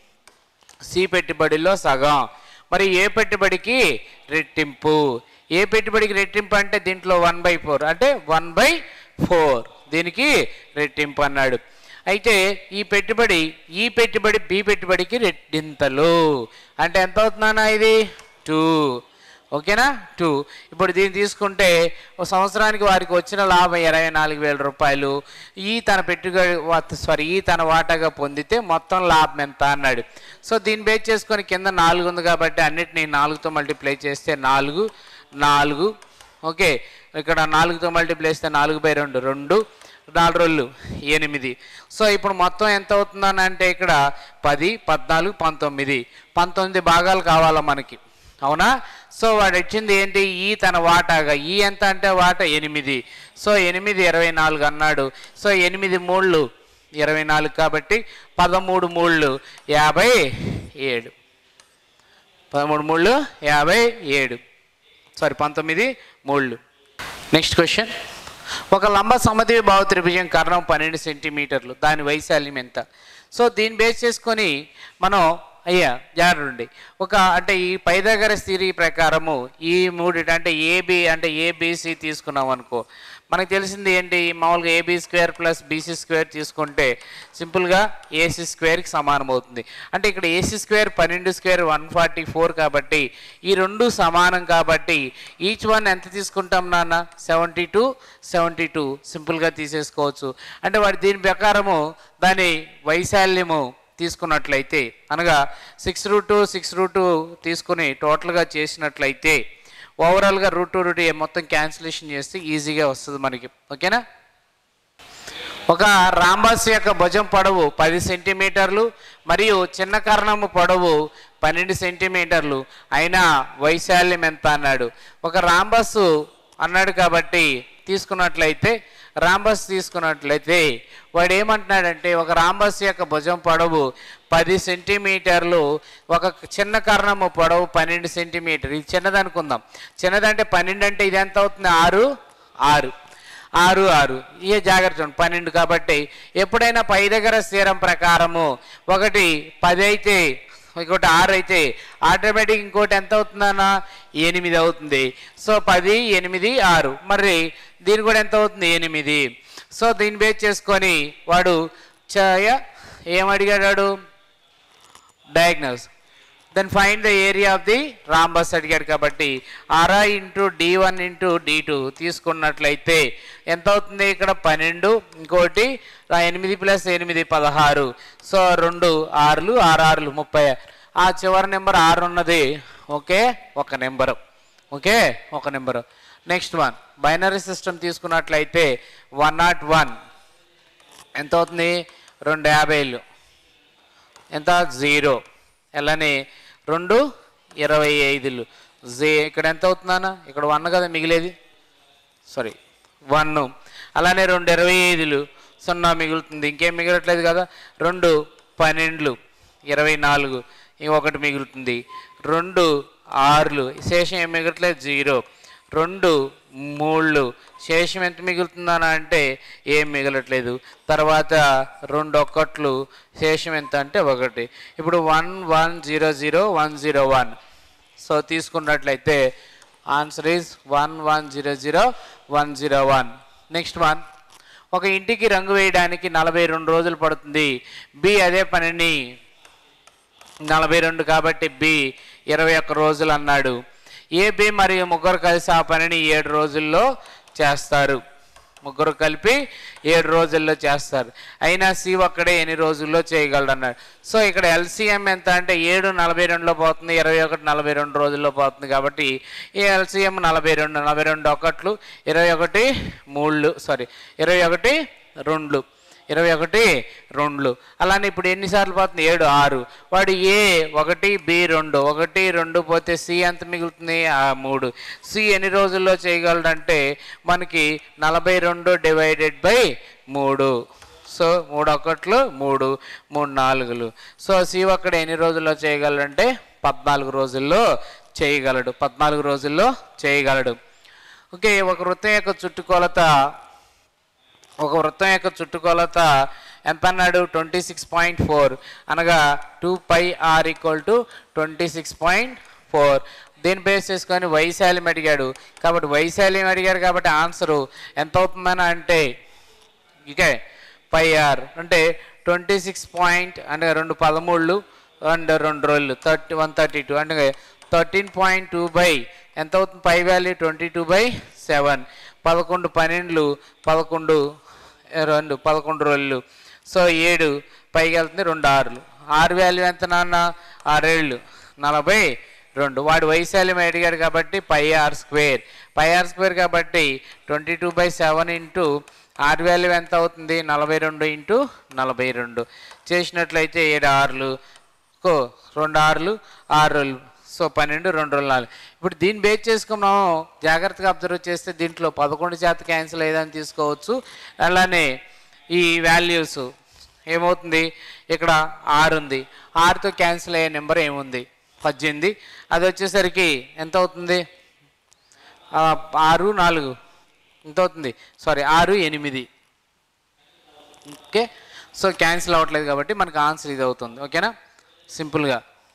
సి పెట్టుబడిలో సగం మరి ఏ పెట్టుబడికి రెట్టింపు ఏ పెట్టుబడికి రెట్టింపు అంటే దీంట్లో వన్ బై ఫోర్ అంటే వన్ బై ఫోర్ దీనికి రెట్టింపు అన్నాడు అయితే ఈ పెట్టుబడి ఈ పెట్టుబడి బి పెట్టుబడికి రెట్టింతలు అంటే ఎంత అవుతుందన్నా ఇది టూ ఓకేనా టూ ఇప్పుడు దీన్ని తీసుకుంటే ఒక సంవత్సరానికి వారికి వచ్చిన లాభం ఇరవై నాలుగు వేల రూపాయలు ఈ తన పెట్టుబడి సారీ ఈ తన వాటాగా పొందితే మొత్తం లాభం ఎంత అన్నాడు సో దీన్ని బేస్ చేసుకొని కింద నాలుగు ఉంది కాబట్టి అన్నిటిని నాలుగుతో మల్టిప్లై చేస్తే నాలుగు నాలుగు ఓకే ఇక్కడ నాలుగుతో మల్టిప్లై చేస్తే నాలుగు బై రెండు రెండు నాలుగు రోజులు ఎనిమిది సో ఇప్పుడు మొత్తం ఎంత అవుతుందని అంటే ఇక్కడ పది పద్నాలుగు పంతొమ్మిది పంతొమ్మిది భాగాలు కావాలా మనకి అవునా సో వాడు ఇచ్చింది ఏంటి ఈ తన వాటాగా ఈ ఎంత అంటే వాటా ఎనిమిది సో ఎనిమిది ఇరవై నాలుగు అన్నాడు సో ఎనిమిది మూళ్ళు ఇరవై నాలుగు కాబట్టి పదమూడు మూళ్ళు యాభై ఏడు పదమూడు మూళ్ళు యాభై ఏడు సారీ పంతొమ్మిది మూళ్ళు నెక్స్ట్ క్వశ్చన్ ఒక లంబ సమద్వి భావ త్రిభుజం కర్ణం పన్నెండు సెంటీమీటర్లు దాని వైశాల్యం ఎంత సో దీన్ని బేస్ చేసుకొని మనం అయ్యా జాగ్రత్త ఒక అంటే ఈ పైదగర స్థిరీ ప్రకారము ఈ మూడిటి అంటే ఏబి అంటే ఏబిసి తీసుకున్నాం అనుకో మనకు తెలిసింది ఏంటి మామూలుగా AB square plus BC square తీసుకుంటే సింపుల్గా ఏసీ స్క్వేర్కి సమానం అవుతుంది అంటే ఇక్కడ ఏసీ స్క్వేర్ పన్నెండు స్క్వేర్ వన్ ఫార్టీ ఫోర్ కాబట్టి ఈ రెండు సమానం కాబట్టి ఈచ్ వన్ ఎంత తీసుకుంటాం నాన్న సెవెంటీ టూ సెవెంటీ టూ సింపుల్గా తీసేసుకోవచ్చు అంటే వాడి దీని ప్రకారము దాని వైశాల్యము తీసుకున్నట్లయితే అనగా సిక్స్ రూట్ సిక్స్ రూట్ తీసుకుని టోటల్గా చేసినట్లయితే ఓవరాల్గా రూట్ టు రూట్ మొత్తం క్యాన్సిలేషన్ చేస్తే ఈజీగా వస్తుంది మనకి ఓకేనా ఒక రాంబాస్ యొక్క భుజం పొడవు పది సెంటీమీటర్లు మరియు చిన్న కర్ణము పొడవు పన్నెండు సెంటీమీటర్లు అయినా వైశాల్యం ఎంత అన్నాడు ఒక రాంబస్సు అన్నాడు కాబట్టి తీసుకున్నట్లయితే రాంబస్ తీసుకున్నట్లయితే వాడు ఏమంటున్నాడంటే ఒక రాంబస్ యొక్క భుజం పొడవు పది సెంటీమీటర్లు ఒక చిన్న కర్ణము పొడవు పన్నెండు సెంటీమీటర్ ఇది చిన్నది అనుకుందాం చిన్నదంటే పన్నెండు అంటే ఇది ఎంత అవుతుంది ఆరు ఆరు ఆరు ఆరు ఏ జాగ్రత్త చూడండి పన్నెండు కాబట్టి ఎప్పుడైనా పై దగ్గర స్థిరం ప్రకారము ఒకటి పది అయితే ఇంకోటి ఆరు అయితే ఆటోమేటిక్ ఇంకోటి ఎంత అవుతుందన్న ఎనిమిది అవుతుంది సో పది ఎనిమిది ఆరు మరి దీని కూడా ఎంత అవుతుంది ఎనిమిది సో దీన్ని బేస్ చేసుకొని వాడు చయ ఏమడిగాడు diagnose then find the area of the rhombus అడిగాడు కాబట్టి RI into D one into D two తీసుకున్నట్లయితే ఎంత అవుతుంది ఇక్కడ పన్నెండు ఇంకోటి ఆ ఎనిమిది ప్లస్ ఎనిమిది పదహారు సో రెండు ఆరులు ఆరు ఆరులు ముప్పై ఆ చివరి నెంబర్ ఆరు ఉన్నది ఓకే ఒక నెంబరు ఓకే ఒక number next one binary system తీసుకున్నట్లయితే వన్ నాట్ వన్ ఎంత అవుతుంది రెండు యాభైలు ఎంత జీరో అలానే రెండు ఇరవై ఐదులు జే ఇక్కడ ఎంత అవుతుందన్న ఇక్కడ వన్ కదా మిగిలేది సారీ వన్ అలానే రెండు ఇరవై ఐదులు సున్నా మిగులుతుంది ఇంకేం మిగలట్లేదు కదా రెండు పన్నెండులు ఇరవై నాలుగు ఒకటి మిగులుతుంది రెండు ఆరులు శేషం ఏం మిగలట్లేదు జీరో రెండు మూళ్ళు శేషం ఎంత మిగులుతుందని అంటే ఏం మిగలట్లేదు తర్వాత రెండు ఒక్కట్లు శేషం ఎంత అంటే ఒకటి ఇప్పుడు one one zero zero one zero one so తీసుకున్నట్లయితే answer is one one zero zero one zero one next one ఒక ఇంటికి రంగు వేయడానికి నలభై రెండు రోజులు పడుతుంది బి అదే పనిని నలభై రెండు కాబట్టి బి ఇరవై ఒక్క రోజులు అన్నాడు ఏ బి మరియు ముగ్గురు కలిసి ఆ పనిని ఏడు రోజుల్లో చేస్తారు ముగ్గురు కలిపి ఏడు రోజుల్లో చేస్తారు అయినా సి ఒక్కడే ఎన్ని రోజుల్లో చేయగలడు అన్నాడు సో ఇక్కడ ఎల్సిఎం ఎంత అంటే ఏడు నలభై రెండులో పోతుంది ఇరవై ఒకటి నలభై రెండు రోజుల్లో పోతుంది కాబట్టి ఈ ఎల్సిఎం నలభై రెండు నలభై రెండు ఒకట్లు ఇరవై ఒకటి మూళ్ళు సారీ ఇరవై ఒకటి రెండు ఇరవై ఒకటి రెండులు అలానే ఇప్పుడు ఎన్నిసార్లు పోతుంది ఏడు ఆరు వాడు ఏ ఒకటి బి రెండు ఒకటి రెండు పోతే సి ఎంత మిగులుతుంది ఆ మూడు సి ఎన్ని రోజుల్లో చేయగలడంటే మనకి నలభై రెండు డివైడెడ్ బై మూడు సో మూడు ఒకట్లు మూడు మూడు నాలుగులు సో సి ఒక్కడ ఎన్ని రోజుల్లో చేయగలడంటే పద్నాలుగు రోజుల్లో చేయగలడు పద్నాలుగు రోజుల్లో చేయగలడు ఓకే ఒక వృత్తం యొక్క చుట్టుకొలత ఒక వృత్తం యొక్క చుట్టుకొలత ఎంత అన్నాడు ట్వంటీ సిక్స్ పాయింట్ ఫోర్ అనగా two pi R equal to twenty six point four దీన్ని బేస్ చేసుకొని వైశాల్యం అడిగాడు కాబట్టి వైశాల్యం అడిగాడు కాబట్టి ఆన్సరు ఎంత అవుతుందని అంటే ఇకే పై ఆర్ అంటే ట్వంటీ సిక్స్ పాయింట్ అంటే రెండు పదమూళ్ళు అండ్ రెండు రోజులు థర్టీ వన్ థర్టీ టూ అంటే థర్టీన్ పాయింట్ టూ బై ఎంత అవుతుంది pi value twenty two by seven పదకొండు పన్నెండులు పదకొండు ఏ, రెండు పదకొండు రోజులు సో ఏడు పైకి వెళ్తుంది రెండు ఆరులు ఆరు వాల్యూ ఎంత నాన్న ఆరేళ్ళు నలభై రెండు వాడు వైశాల్యం అడిగాడు కాబట్టి pi are square pi are square కాబట్టి twenty two by seven into R value ఎంత అవుతుంది నలభై రెండు ఇంటూ నలభై రెండు చేసినట్లయితే ఏడు ఆరులు కో రెండు ఆరులు ఆరు రోజులు సో పన్నెండు రెండు రోజులు నాలుగు ఇప్పుడు దీన్ని బేస్ చేసుకున్నాం జాగ్రత్తగా అబ్జర్వ్ చేస్తే దీంట్లో పదకొండు శాతం క్యాన్సిల్ అయ్యేదని తీసుకోవచ్చు అలానే ఈ వాల్యూస్ ఏమవుతుంది ఇక్కడ ఆరు ఉంది ఆరుతో క్యాన్సిల్ అయ్యే నెంబర్ ఏముంది పద్దెనిమిది అది వచ్చేసరికి ఎంత అవుతుంది ఆ, ఆరు నాలుగు ఎంత అవుతుంది సారీ ఆరు ఎనిమిది ఓకే సో క్యాన్సిల్ అవ్వట్లేదు కాబట్టి మనకు ఆన్సర్ ఇది అవుతుంది ఓకేనా సింపుల్గా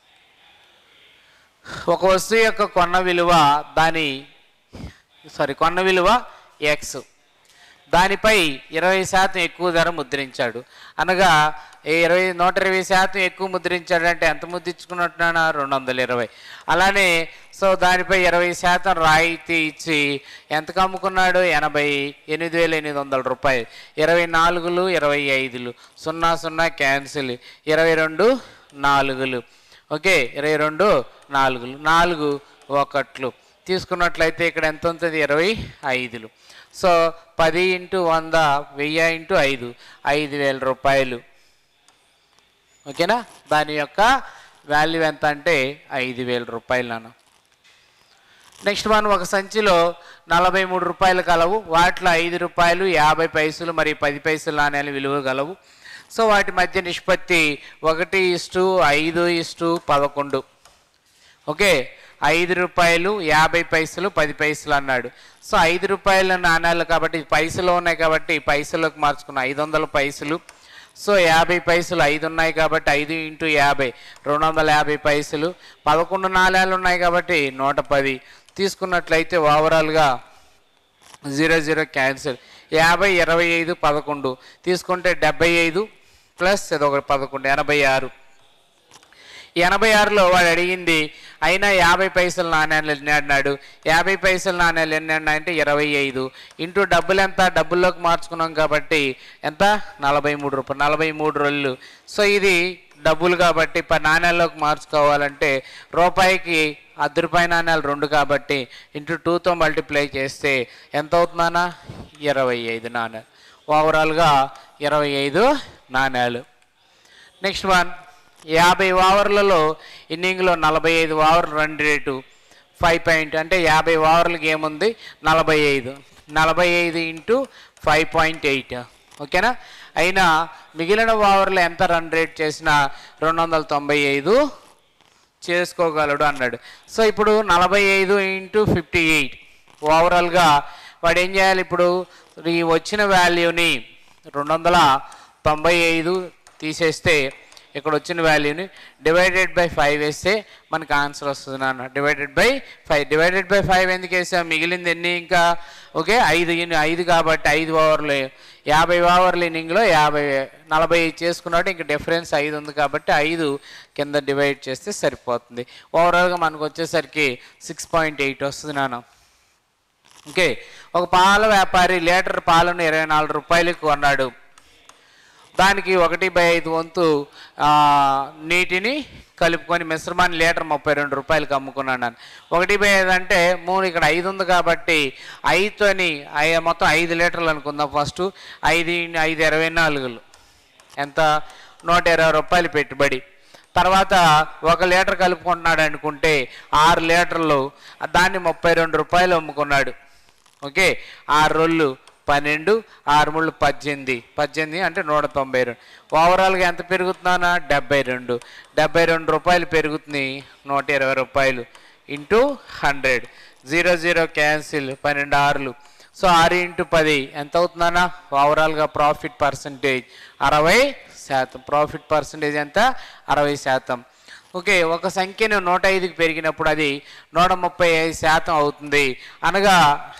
ఒక వస్తువు యొక్క కొన్న విలువ దాని సారీ కొన్న విలువ ఎక్స్ దానిపై ఇరవై శాతం ఎక్కువ ధర ముద్రించాడు అనగా ఈ ఇరవై నూట ఇరవై శాతం ఎక్కువ ముద్రించాడు అంటే ఎంత ముద్రించుకున్నట్టున్నా రెండు వందల ఇరవై అలానే సో దానిపై ఇరవై శాతం రాయితీ ఇచ్చి ఎంతకు అమ్ముకున్నాడు ఎనభై ఎనిమిది వేల ఎనిమిది వందల రూపాయలు ఇరవై నాలుగులు ఇరవై ఐదులు సున్నా సున్నా క్యాన్సిల్ ఇరవై రెండు నాలుగులు ఓకే ఇరవై రెండు నాలుగులు నాలుగు ఒకట్లు తీసుకున్నట్లయితే ఇక్కడ ఎంత ఉంటుంది ఇరవై ఐదులు సో పది ఇంటూ వంద వెయ్యి ఇంటూ ఐదు ఐదు వేల రూపాయలు ఓకేనా దాని యొక్క వాల్యూ ఎంత అంటే ఐదు వేల రూపాయలు నాన్న నెక్స్ట్ మనం ఒక సంచిలో నలభై మూడు రూపాయలు కలవు వాటిలో ఐదు రూపాయలు యాభై పైసలు మరి పది పైసలు నాణ్యాలు విలువ గలవు సో వాటి మధ్య నిష్పత్తి ఒకటి ఇస్టు ఐదు ఇస్టు పదకొండు ఓకే ఐదు రూపాయలు యాభై పైసలు పది పైసలు అన్నాడు సో ఐదు రూపాయల నాణ్యాలు కాబట్టి పైసలు ఉన్నాయి కాబట్టి పైసలకు మార్చుకున్నాం ఐదు వందల పైసలు సో యాభై పైసలు ఐదు ఉన్నాయి కాబట్టి ఐదు ఇంటూ యాభై రెండు వందల యాభై పైసలు పదకొండు నాణ్యాలు ఉన్నాయి కాబట్టి నూట పది తీసుకున్నట్లయితే ఓవరాల్గా జీరో జీరో క్యాన్సిల్ యాభై ఇరవై ఐదు పదకొండు తీసుకుంటే డెబ్బై ఐదు ప్లస్ ఇదొక పదకొండు ఎనభై ఆరు ఎనభై ఆరులో వాడు అడిగింది అయినా యాభై పైసలు నాణ్యాలు ఎన్ని అన్నాడు యాభై పైసలు నాణ్యాలు ఎన్ని అన్నాయంటే ఇరవై ఐదు ఇంటూ డబ్బులు ఎంత డబ్బుల్లోకి మార్చుకున్నాం కాబట్టి ఎంత నలభై మూడు రూపాయలు నలభై మూడు రోజులు సో ఇది డబ్బులు కాబట్టి ప నాణ్యాల్లోకి మార్చుకోవాలంటే రూపాయికి అర్ధ రూపాయి నాణ్యాలు రెండు కాబట్టి ఇంటూ టూతో మల్టిప్లై చేస్తే ఎంత అవుతుందన్నా ఇరవై ఐదు నాణ్యాలు ఓవరాల్గా ఇరవై ఐదు నాణ్యాలు నెక్స్ట్ వన్ యాభై ఓవర్లలో ఇన్నింగ్లో నలభై ఐదు ఓవర్లు రన్ రేటు ఫైవ్ పాయింట్ అంటే యాభై ఓవర్లకి ఏముంది నలభై ఐదు నలభై ఐదు ఇంటూ ఫైవ్ పాయింట్ ఎయిట్ ఓకేనా అయినా మిగిలిన ఓవర్లు ఎంత రన్ రేట్ చేసినా రెండు వందల తొంభై ఐదు చేసుకోగలడు అన్నాడు సో ఇప్పుడు నలభై ఐదు ఇంటూ ఫిఫ్టీ ఎయిట్ ఓవరాల్గా వాడు ఏం చేయాలి ఇప్పుడు ఈ వచ్చిన వాల్యూని రెండు వందల తొంభై ఐదు తీసేస్తే ఇక్కడ వచ్చిన వాల్యూని డివైడెడ్ బై ఫైవ్ వేస్తే మనకి ఆన్సర్ వస్తుంది నాన్న divided by five divided by five ఎందుకు వేసాం మిగిలింది ఎన్ని ఇంకా ఓకే ఐదు ఇన్ని- ఐదు కాబట్టి ఐదు ఓవర్లు యాభై ఓవర్ల ఇన్నింగ్లో యాభై నలభై ఐదు చేసుకున్నాడు ఇంకా డిఫరెన్స్ ఐదు ఉంది కాబట్టి ఐదు కింద డివైడ్ చేస్తే సరిపోతుంది ఓవరాల్గా మనకు వచ్చేసరికి సిక్స్ పాయింట్ ఎయిట్ వస్తుంది నాన్న ఓకే ఒక పాల వ్యాపారి లీటర్ పాలను ఇరవై నాలుగు రూపాయలకు కొన్నాడు దానికి ఒకటి బై ఐదు వంతు ఆ, నీటిని కలుపుకొని మిశ్రమాన్ని లీటర్ ముప్పై రెండు రూపాయలకి అమ్ముకున్నాను నేను ఒకటి బై ఐదు అంటే మూడు ఇక్కడ ఐదు ఉంది కాబట్టి ఐదుతోని ఐ- మొత్తం ఐదు లీటర్లు అనుకుందాం ఫస్ట్ ఐదు ఇన్- ఐదు ఇరవై నాలుగులు ఎంత నూట ఇరవై రూపాయలు పెట్టుబడి తర్వాత ఒక లీటర్ కలుపుకుంటున్నాడు అనుకుంటే ఆరు లీటర్లు దాన్ని ముప్పై రెండు రూపాయలు అమ్ముకున్నాడు ఓకే ఆరు రోజులు పన్నెండు ఆరు ముళ్ళు పద్దెనిమిది పద్దెనిమిది అంటే నూట తొంభై రెండు ఓవరాల్గా ఎంత పెరుగుతున్నానా డెబ్బై రెండు డెబ్బై రెండు రూపాయలు పెరుగుతుంది నూట ఇరవై రూపాయలు into hundred zero zero cancel పన్నెండు ఆరులు సో ఆరు ఇంటూ పది ఎంత అవుతుందన్నా ఓవరాల్గా ప్రాఫిట్ పర్సంటేజ్ అరవై శాతం ప్రాఫిట్ పర్సంటేజ్ ఎంత అరవై శాతం ఓకే ఒక సంఖ్యను నూట ఐదుకి పెరిగినప్పుడు అది నూట ముప్పై ఐదు శాతం అవుతుంది అనగా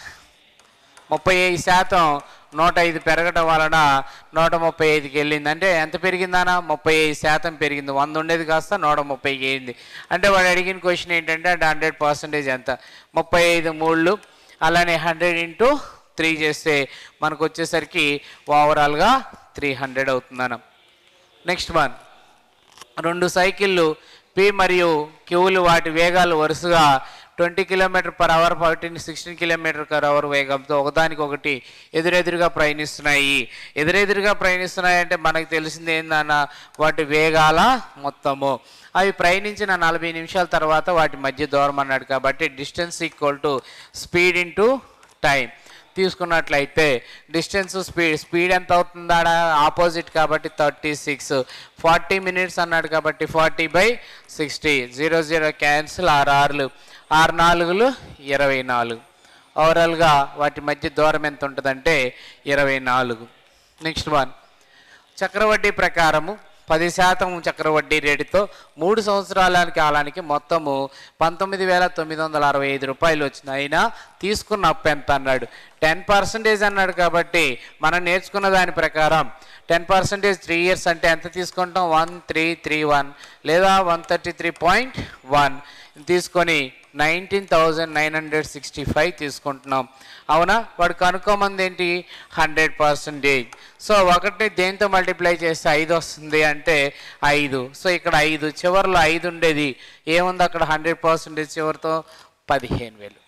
ముప్పై ఐదు శాతం నూట ఐదు పెరగడం వలన నూట ముప్పై ఐదుకి వెళ్ళింది అంటే ఎంత పెరిగిందనా ముప్పై ఐదు శాతం పెరిగింది వంద ఉండేది కాస్త నూట ముప్పైకి వెళ్ళింది అంటే వాడు అడిగిన క్వశ్చన్ ఏంటంటే అంటే హండ్రెడ్ పర్సెంటేజ్ ఎంత ముప్పై ఐదు మూళ్ళు అలానే హండ్రెడ్ ఇంటూ త్రీ చేస్తే మనకు వచ్చేసరికి ఓవరాల్గా త్రీ హండ్రెడ్ అవుతుందన్న నెక్స్ట్ వన్ రెండు సైకిళ్ళు పి మరియు క్యూలు వాటి వేగాలు వరుసగా twenty kilometer per hour fourteen sixteen kilometer per hour వేగంతో ఒకదానికి ఒకటి ఎదురెదురుగా ప్రయాణిస్తున్నాయి ఎదురెదురుగా ప్రయాణిస్తున్నాయి అంటే మనకు తెలిసింది ఏందన్న వాటి వేగాల మొత్తము అవి ప్రయాణించిన నలభై నిమిషాల తర్వాత వాటి మధ్య దూరం అన్నాడు కాబట్టి distance equal to speed into time తీసుకున్నట్లయితే డిస్టెన్స్ స్పీడ్ స్పీడ్ ఎంత అవుతుందా ఆపోజిట్ కాబట్టి థర్టీ సిక్స్ ఫార్టీ మినిట్స్ అన్నాడు కాబట్టి forty by sixty zero zero cancel ఆరు ఆరులు ఆరు నాలుగులు ఇరవై నాలుగు ఓవరాల్గా వాటి మధ్య దూరం ఎంత ఉంటుందంటే ఇరవై నాలుగు నెక్స్ట్ వన్ చక్రవడ్డీ ప్రకారము పది శాతం చక్రవడ్డీ రేటుతో మూడు సంవత్సరాల కాలానికి మొత్తము పంతొమ్మిది వేల తొమ్మిది వందల అరవై ఐదు రూపాయలు వచ్చింది అయినా తీసుకున్న అప్పు ఎంత అన్నాడు టెన్ పర్సెంటేజ్ అన్నాడు కాబట్టి మనం నేర్చుకున్న దాని ప్రకారం టెన్ పర్సెంటేజ్ త్రీ ఇయర్స్ అంటే ఎంత తీసుకుంటాం వన్ త్రీ త్రీ వన్ లేదా one thirty three point one తీసుకొని nineteen thousand nine hundred sixty five తీసుకుంటున్నాం అవునా వాడు కనుక్కోమంది ఏంటి హండ్రెడ్ పర్సెంటేజ్ సో ఒకటి దేంతో మల్టిప్లై చేస్తే ఐదు వస్తుంది అంటే ఐదు సో ఇక్కడ ఐదు చివరిలో ఐదు ఉండేది ఏముంది అక్కడ హండ్రెడ్ పర్సెంటేజ్ చివరితో పదిహేను వేలు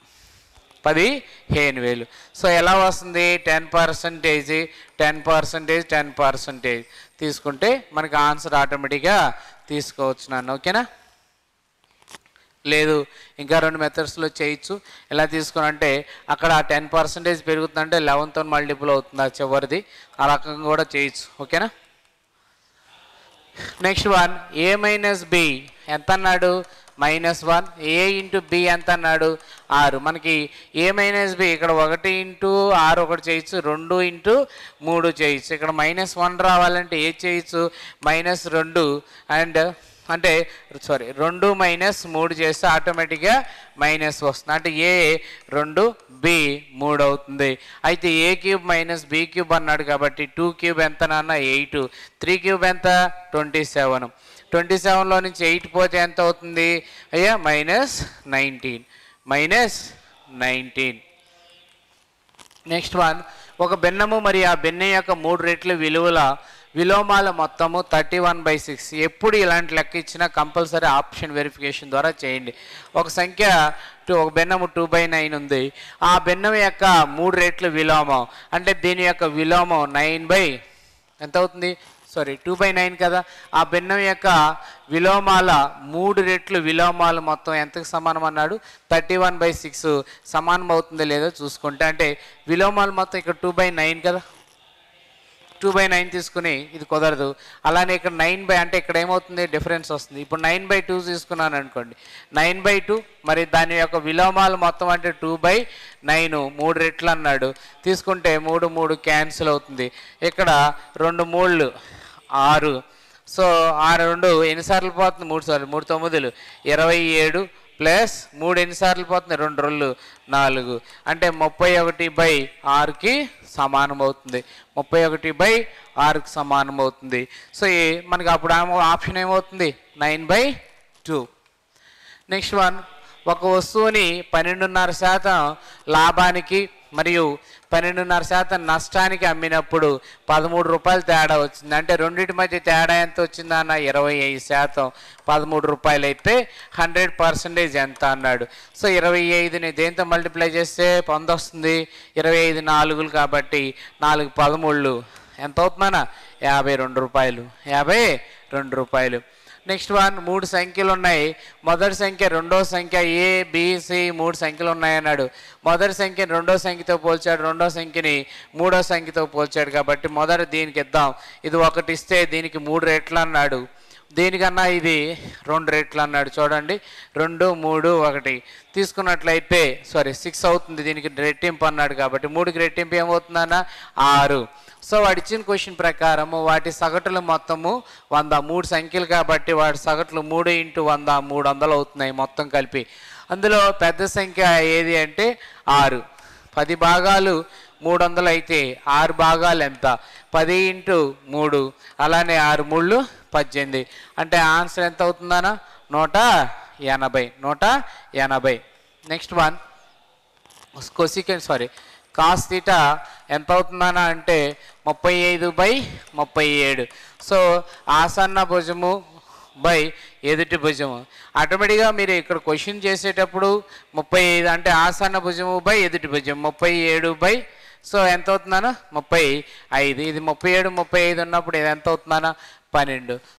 పదిహేను వేలు సో ఎలా వస్తుంది ten percentage ten percentage ten percentage తీసుకుంటే మనకి ఆన్సర్ ఆటోమేటిక్గా తీసుకోవచ్చు నన్ను ఓకేనా లేదు ఇంకా రెండు మెథడ్స్లో చేయొచ్చు ఎలా తీసుకుని అక్కడ టెన్ పర్సెంటేజ్ పెరుగుతుందంటే లెవెన్తో మల్టిపుల్ అవుతుంది ఆ చివరిది ఆ రకంగా కూడా చేయొచ్చు ఓకేనా next one A minus B ఎంత అన్నాడు minus one A into B ఎంత అన్నాడు ఆరు మనకి ఏ మైనస్ బి ఇక్కడ ఒకటి ఇంటూ ఆరు ఒకటి చేయొచ్చు రెండు ఇంటూ మూడు చేయొచ్చు ఇక్కడ మైనస్ వన్ రావాలంటే ఏ చేయొచ్చు మైనస్ రెండు అండ్ అంటే సారీ రెండు మైనస్ మూడు చేస్తే ఆటోమేటిక్గా మైనస్ వస్తుంది అంటే ఏ రెండు బి మూడు అవుతుంది అయితే A cube minus B cube అన్నాడు కాబట్టి టూ క్యూబ్ ఎంత నాన్న ఎయిట్ త్రీ క్యూబ్ ఎంత ట్వంటీ సెవెన్ ట్వంటీ సెవెన్లో నుంచి ఎయిట్ పోతే ఎంత అవుతుంది అయ్యా minus nineteen minus nineteen next one ఒక భిన్నము మరి ఆ భిన్నం యొక్క మూడు రెట్ల విలువల విలోమాల మొత్తము థర్టీ వన్ బై సిక్స్ ఎప్పుడు ఇలాంటి లెక్క ఇచ్చినా కంపల్సరీ ఆప్షన్ వెరిఫికేషన్ ద్వారా చేయండి ఒక సంఖ్య టూ ఒక భిన్నము టూ బై నైన్ ఉంది ఆ భిన్నం యొక్క మూడు రెట్లు విలోమం అంటే దీని యొక్క విలోమం నైన్ బై ఎంత అవుతుంది సారీ టూ బై నైన్ కదా ఆ భిన్నం యొక్క విలోమాల మూడు రెట్లు విలోమాలు మొత్తం ఎంతకు సమానం అన్నాడు థర్టీ వన్ బై సిక్స్ సమానం అవుతుందో లేదో చూసుకుంటే అంటే విలోమాలు మొత్తం ఇక్కడ టూ బై నైన్ కదా టూ బై నైన్ తీసుకుని ఇది కుదరదు అలానే ఇక్కడ నైన్ బై అంటే ఇక్కడ ఏమవుతుంది డిఫరెన్స్ వస్తుంది ఇప్పుడు నైన్ బై టూ తీసుకున్నాను అనుకోండి నైన్ బై టూ మరి దాని యొక్క విలోమాలు మొత్తం అంటే టూ బై నైన్ మూడు రెట్లు అన్నాడు తీసుకుంటే మూడు మూడు క్యాన్సిల్ అవుతుంది ఇక్కడ రెండు మూళ్ళు ఆరు సో ఆరు రెండు ఎన్నిసార్లు పోతుంది మూడు సార్లు మూడు తొమ్మిదిలు ఇరవై ఏడు ప్లస్ మూడు ఎన్నిసార్లు పోతుంది రెండు రోజులు నాలుగు అంటే ముప్పై ఒకటి బై ఆరుకి సమానం అవుతుంది ముప్పై ఒకటి బై ఆరుకి సమానం అవుతుంది సో ఈ- మనకి అప్పుడు ఏమో ఆప్షన్ ఏమవుతుంది nine by two next one ఒక వస్తువుని పన్నెండున్నర శాతం లాభానికి మరియు పన్నెండున్నర శాతం నష్టానికి అమ్మినప్పుడు పదమూడు రూపాయలు తేడా వచ్చింది అంటే రెండింటి మధ్య తేడా ఎంత వచ్చిందన్న ఇరవై ఐదు శాతం పదమూడు రూపాయలు అయితే హండ్రెడ్ పర్సెంటేజ్ ఎంత అన్నాడు సో ఇరవై ఐదుని దేంతో మల్టిప్లై చేస్తే పొందొస్తుంది ఇరవై ఐదు నాలుగులు కాబట్టి నాలుగు పదమూళ్ళు ఎంత అవుతుందన్నా యాభై రెండు రూపాయలు యాభై రెండు రూపాయలు నెక్స్ట్ వన్ మూడు సంఖ్యలు ఉన్నాయి మొదటి సంఖ్య రెండో సంఖ్య ఏ బిసి మూడు సంఖ్యలు ఉన్నాయన్నాడు మొదటి సంఖ్యని రెండో సంఖ్యతో పోల్చాడు రెండో సంఖ్యని మూడో సంఖ్యతో పోల్చాడు కాబట్టి మొదటి దీనికి ఇద్దాం ఇది ఒకటి ఇస్తే దీనికి మూడు రేట్లు అన్నాడు దీనికన్నా ఇది రెండు రేట్లు అన్నాడు చూడండి రెండు మూడు ఒకటి తీసుకున్నట్లయితే సారీ సిక్స్ అవుతుంది దీనికి రెట్టింపు అన్నాడు కాబట్టి మూడుకి రెట్టింపు ఏమవుతుందన్న ఆరు సో వాడు ఇచ్చిన క్వశ్చన్ ప్రకారము వాటి సగటులు మొత్తము వంద మూడు సంఖ్యలు కాబట్టి వాటి సగటులు మూడు ఇంటూ వంద మూడు వందలు అవుతున్నాయి మొత్తం కలిపి అందులో పెద్ద సంఖ్య ఏది అంటే ఆరు పది భాగాలు మూడు వందలు అయితే ఆరు భాగాలు ఎంత పది ఇంటూ మూడు అలానే ఆరు మూళ్ళు పద్దెనిమిది అంటే ఆన్సర్ ఎంత అవుతుందనా నూట ఎనభై నూట ఎనభై నెక్స్ట్ వన్ కొసికెన్ సారీ కాస్ తీటా ఎంత అవుతుందనా అంటే ముప్పై ఐదు బై ముప్పై ఏడు సో ఆసన్న భుజము బై ఎదుటి భుజము ఆటోమేటిక్గా మీరు ఇక్కడ క్వశ్చన్ చేసేటప్పుడు ముప్పై ఐదు అంటే ఆసన్న భుజము బై ఎదుటి భుజం ముప్పై ఏడు బై సో ఎంత అవుతుందనా ముప్పై ఐదు ఇది ముప్పై ఏడు ముప్పై ఐదు ఉన్నప్పుడు ఇది ఎంత అవుతుందనా పన్నెండు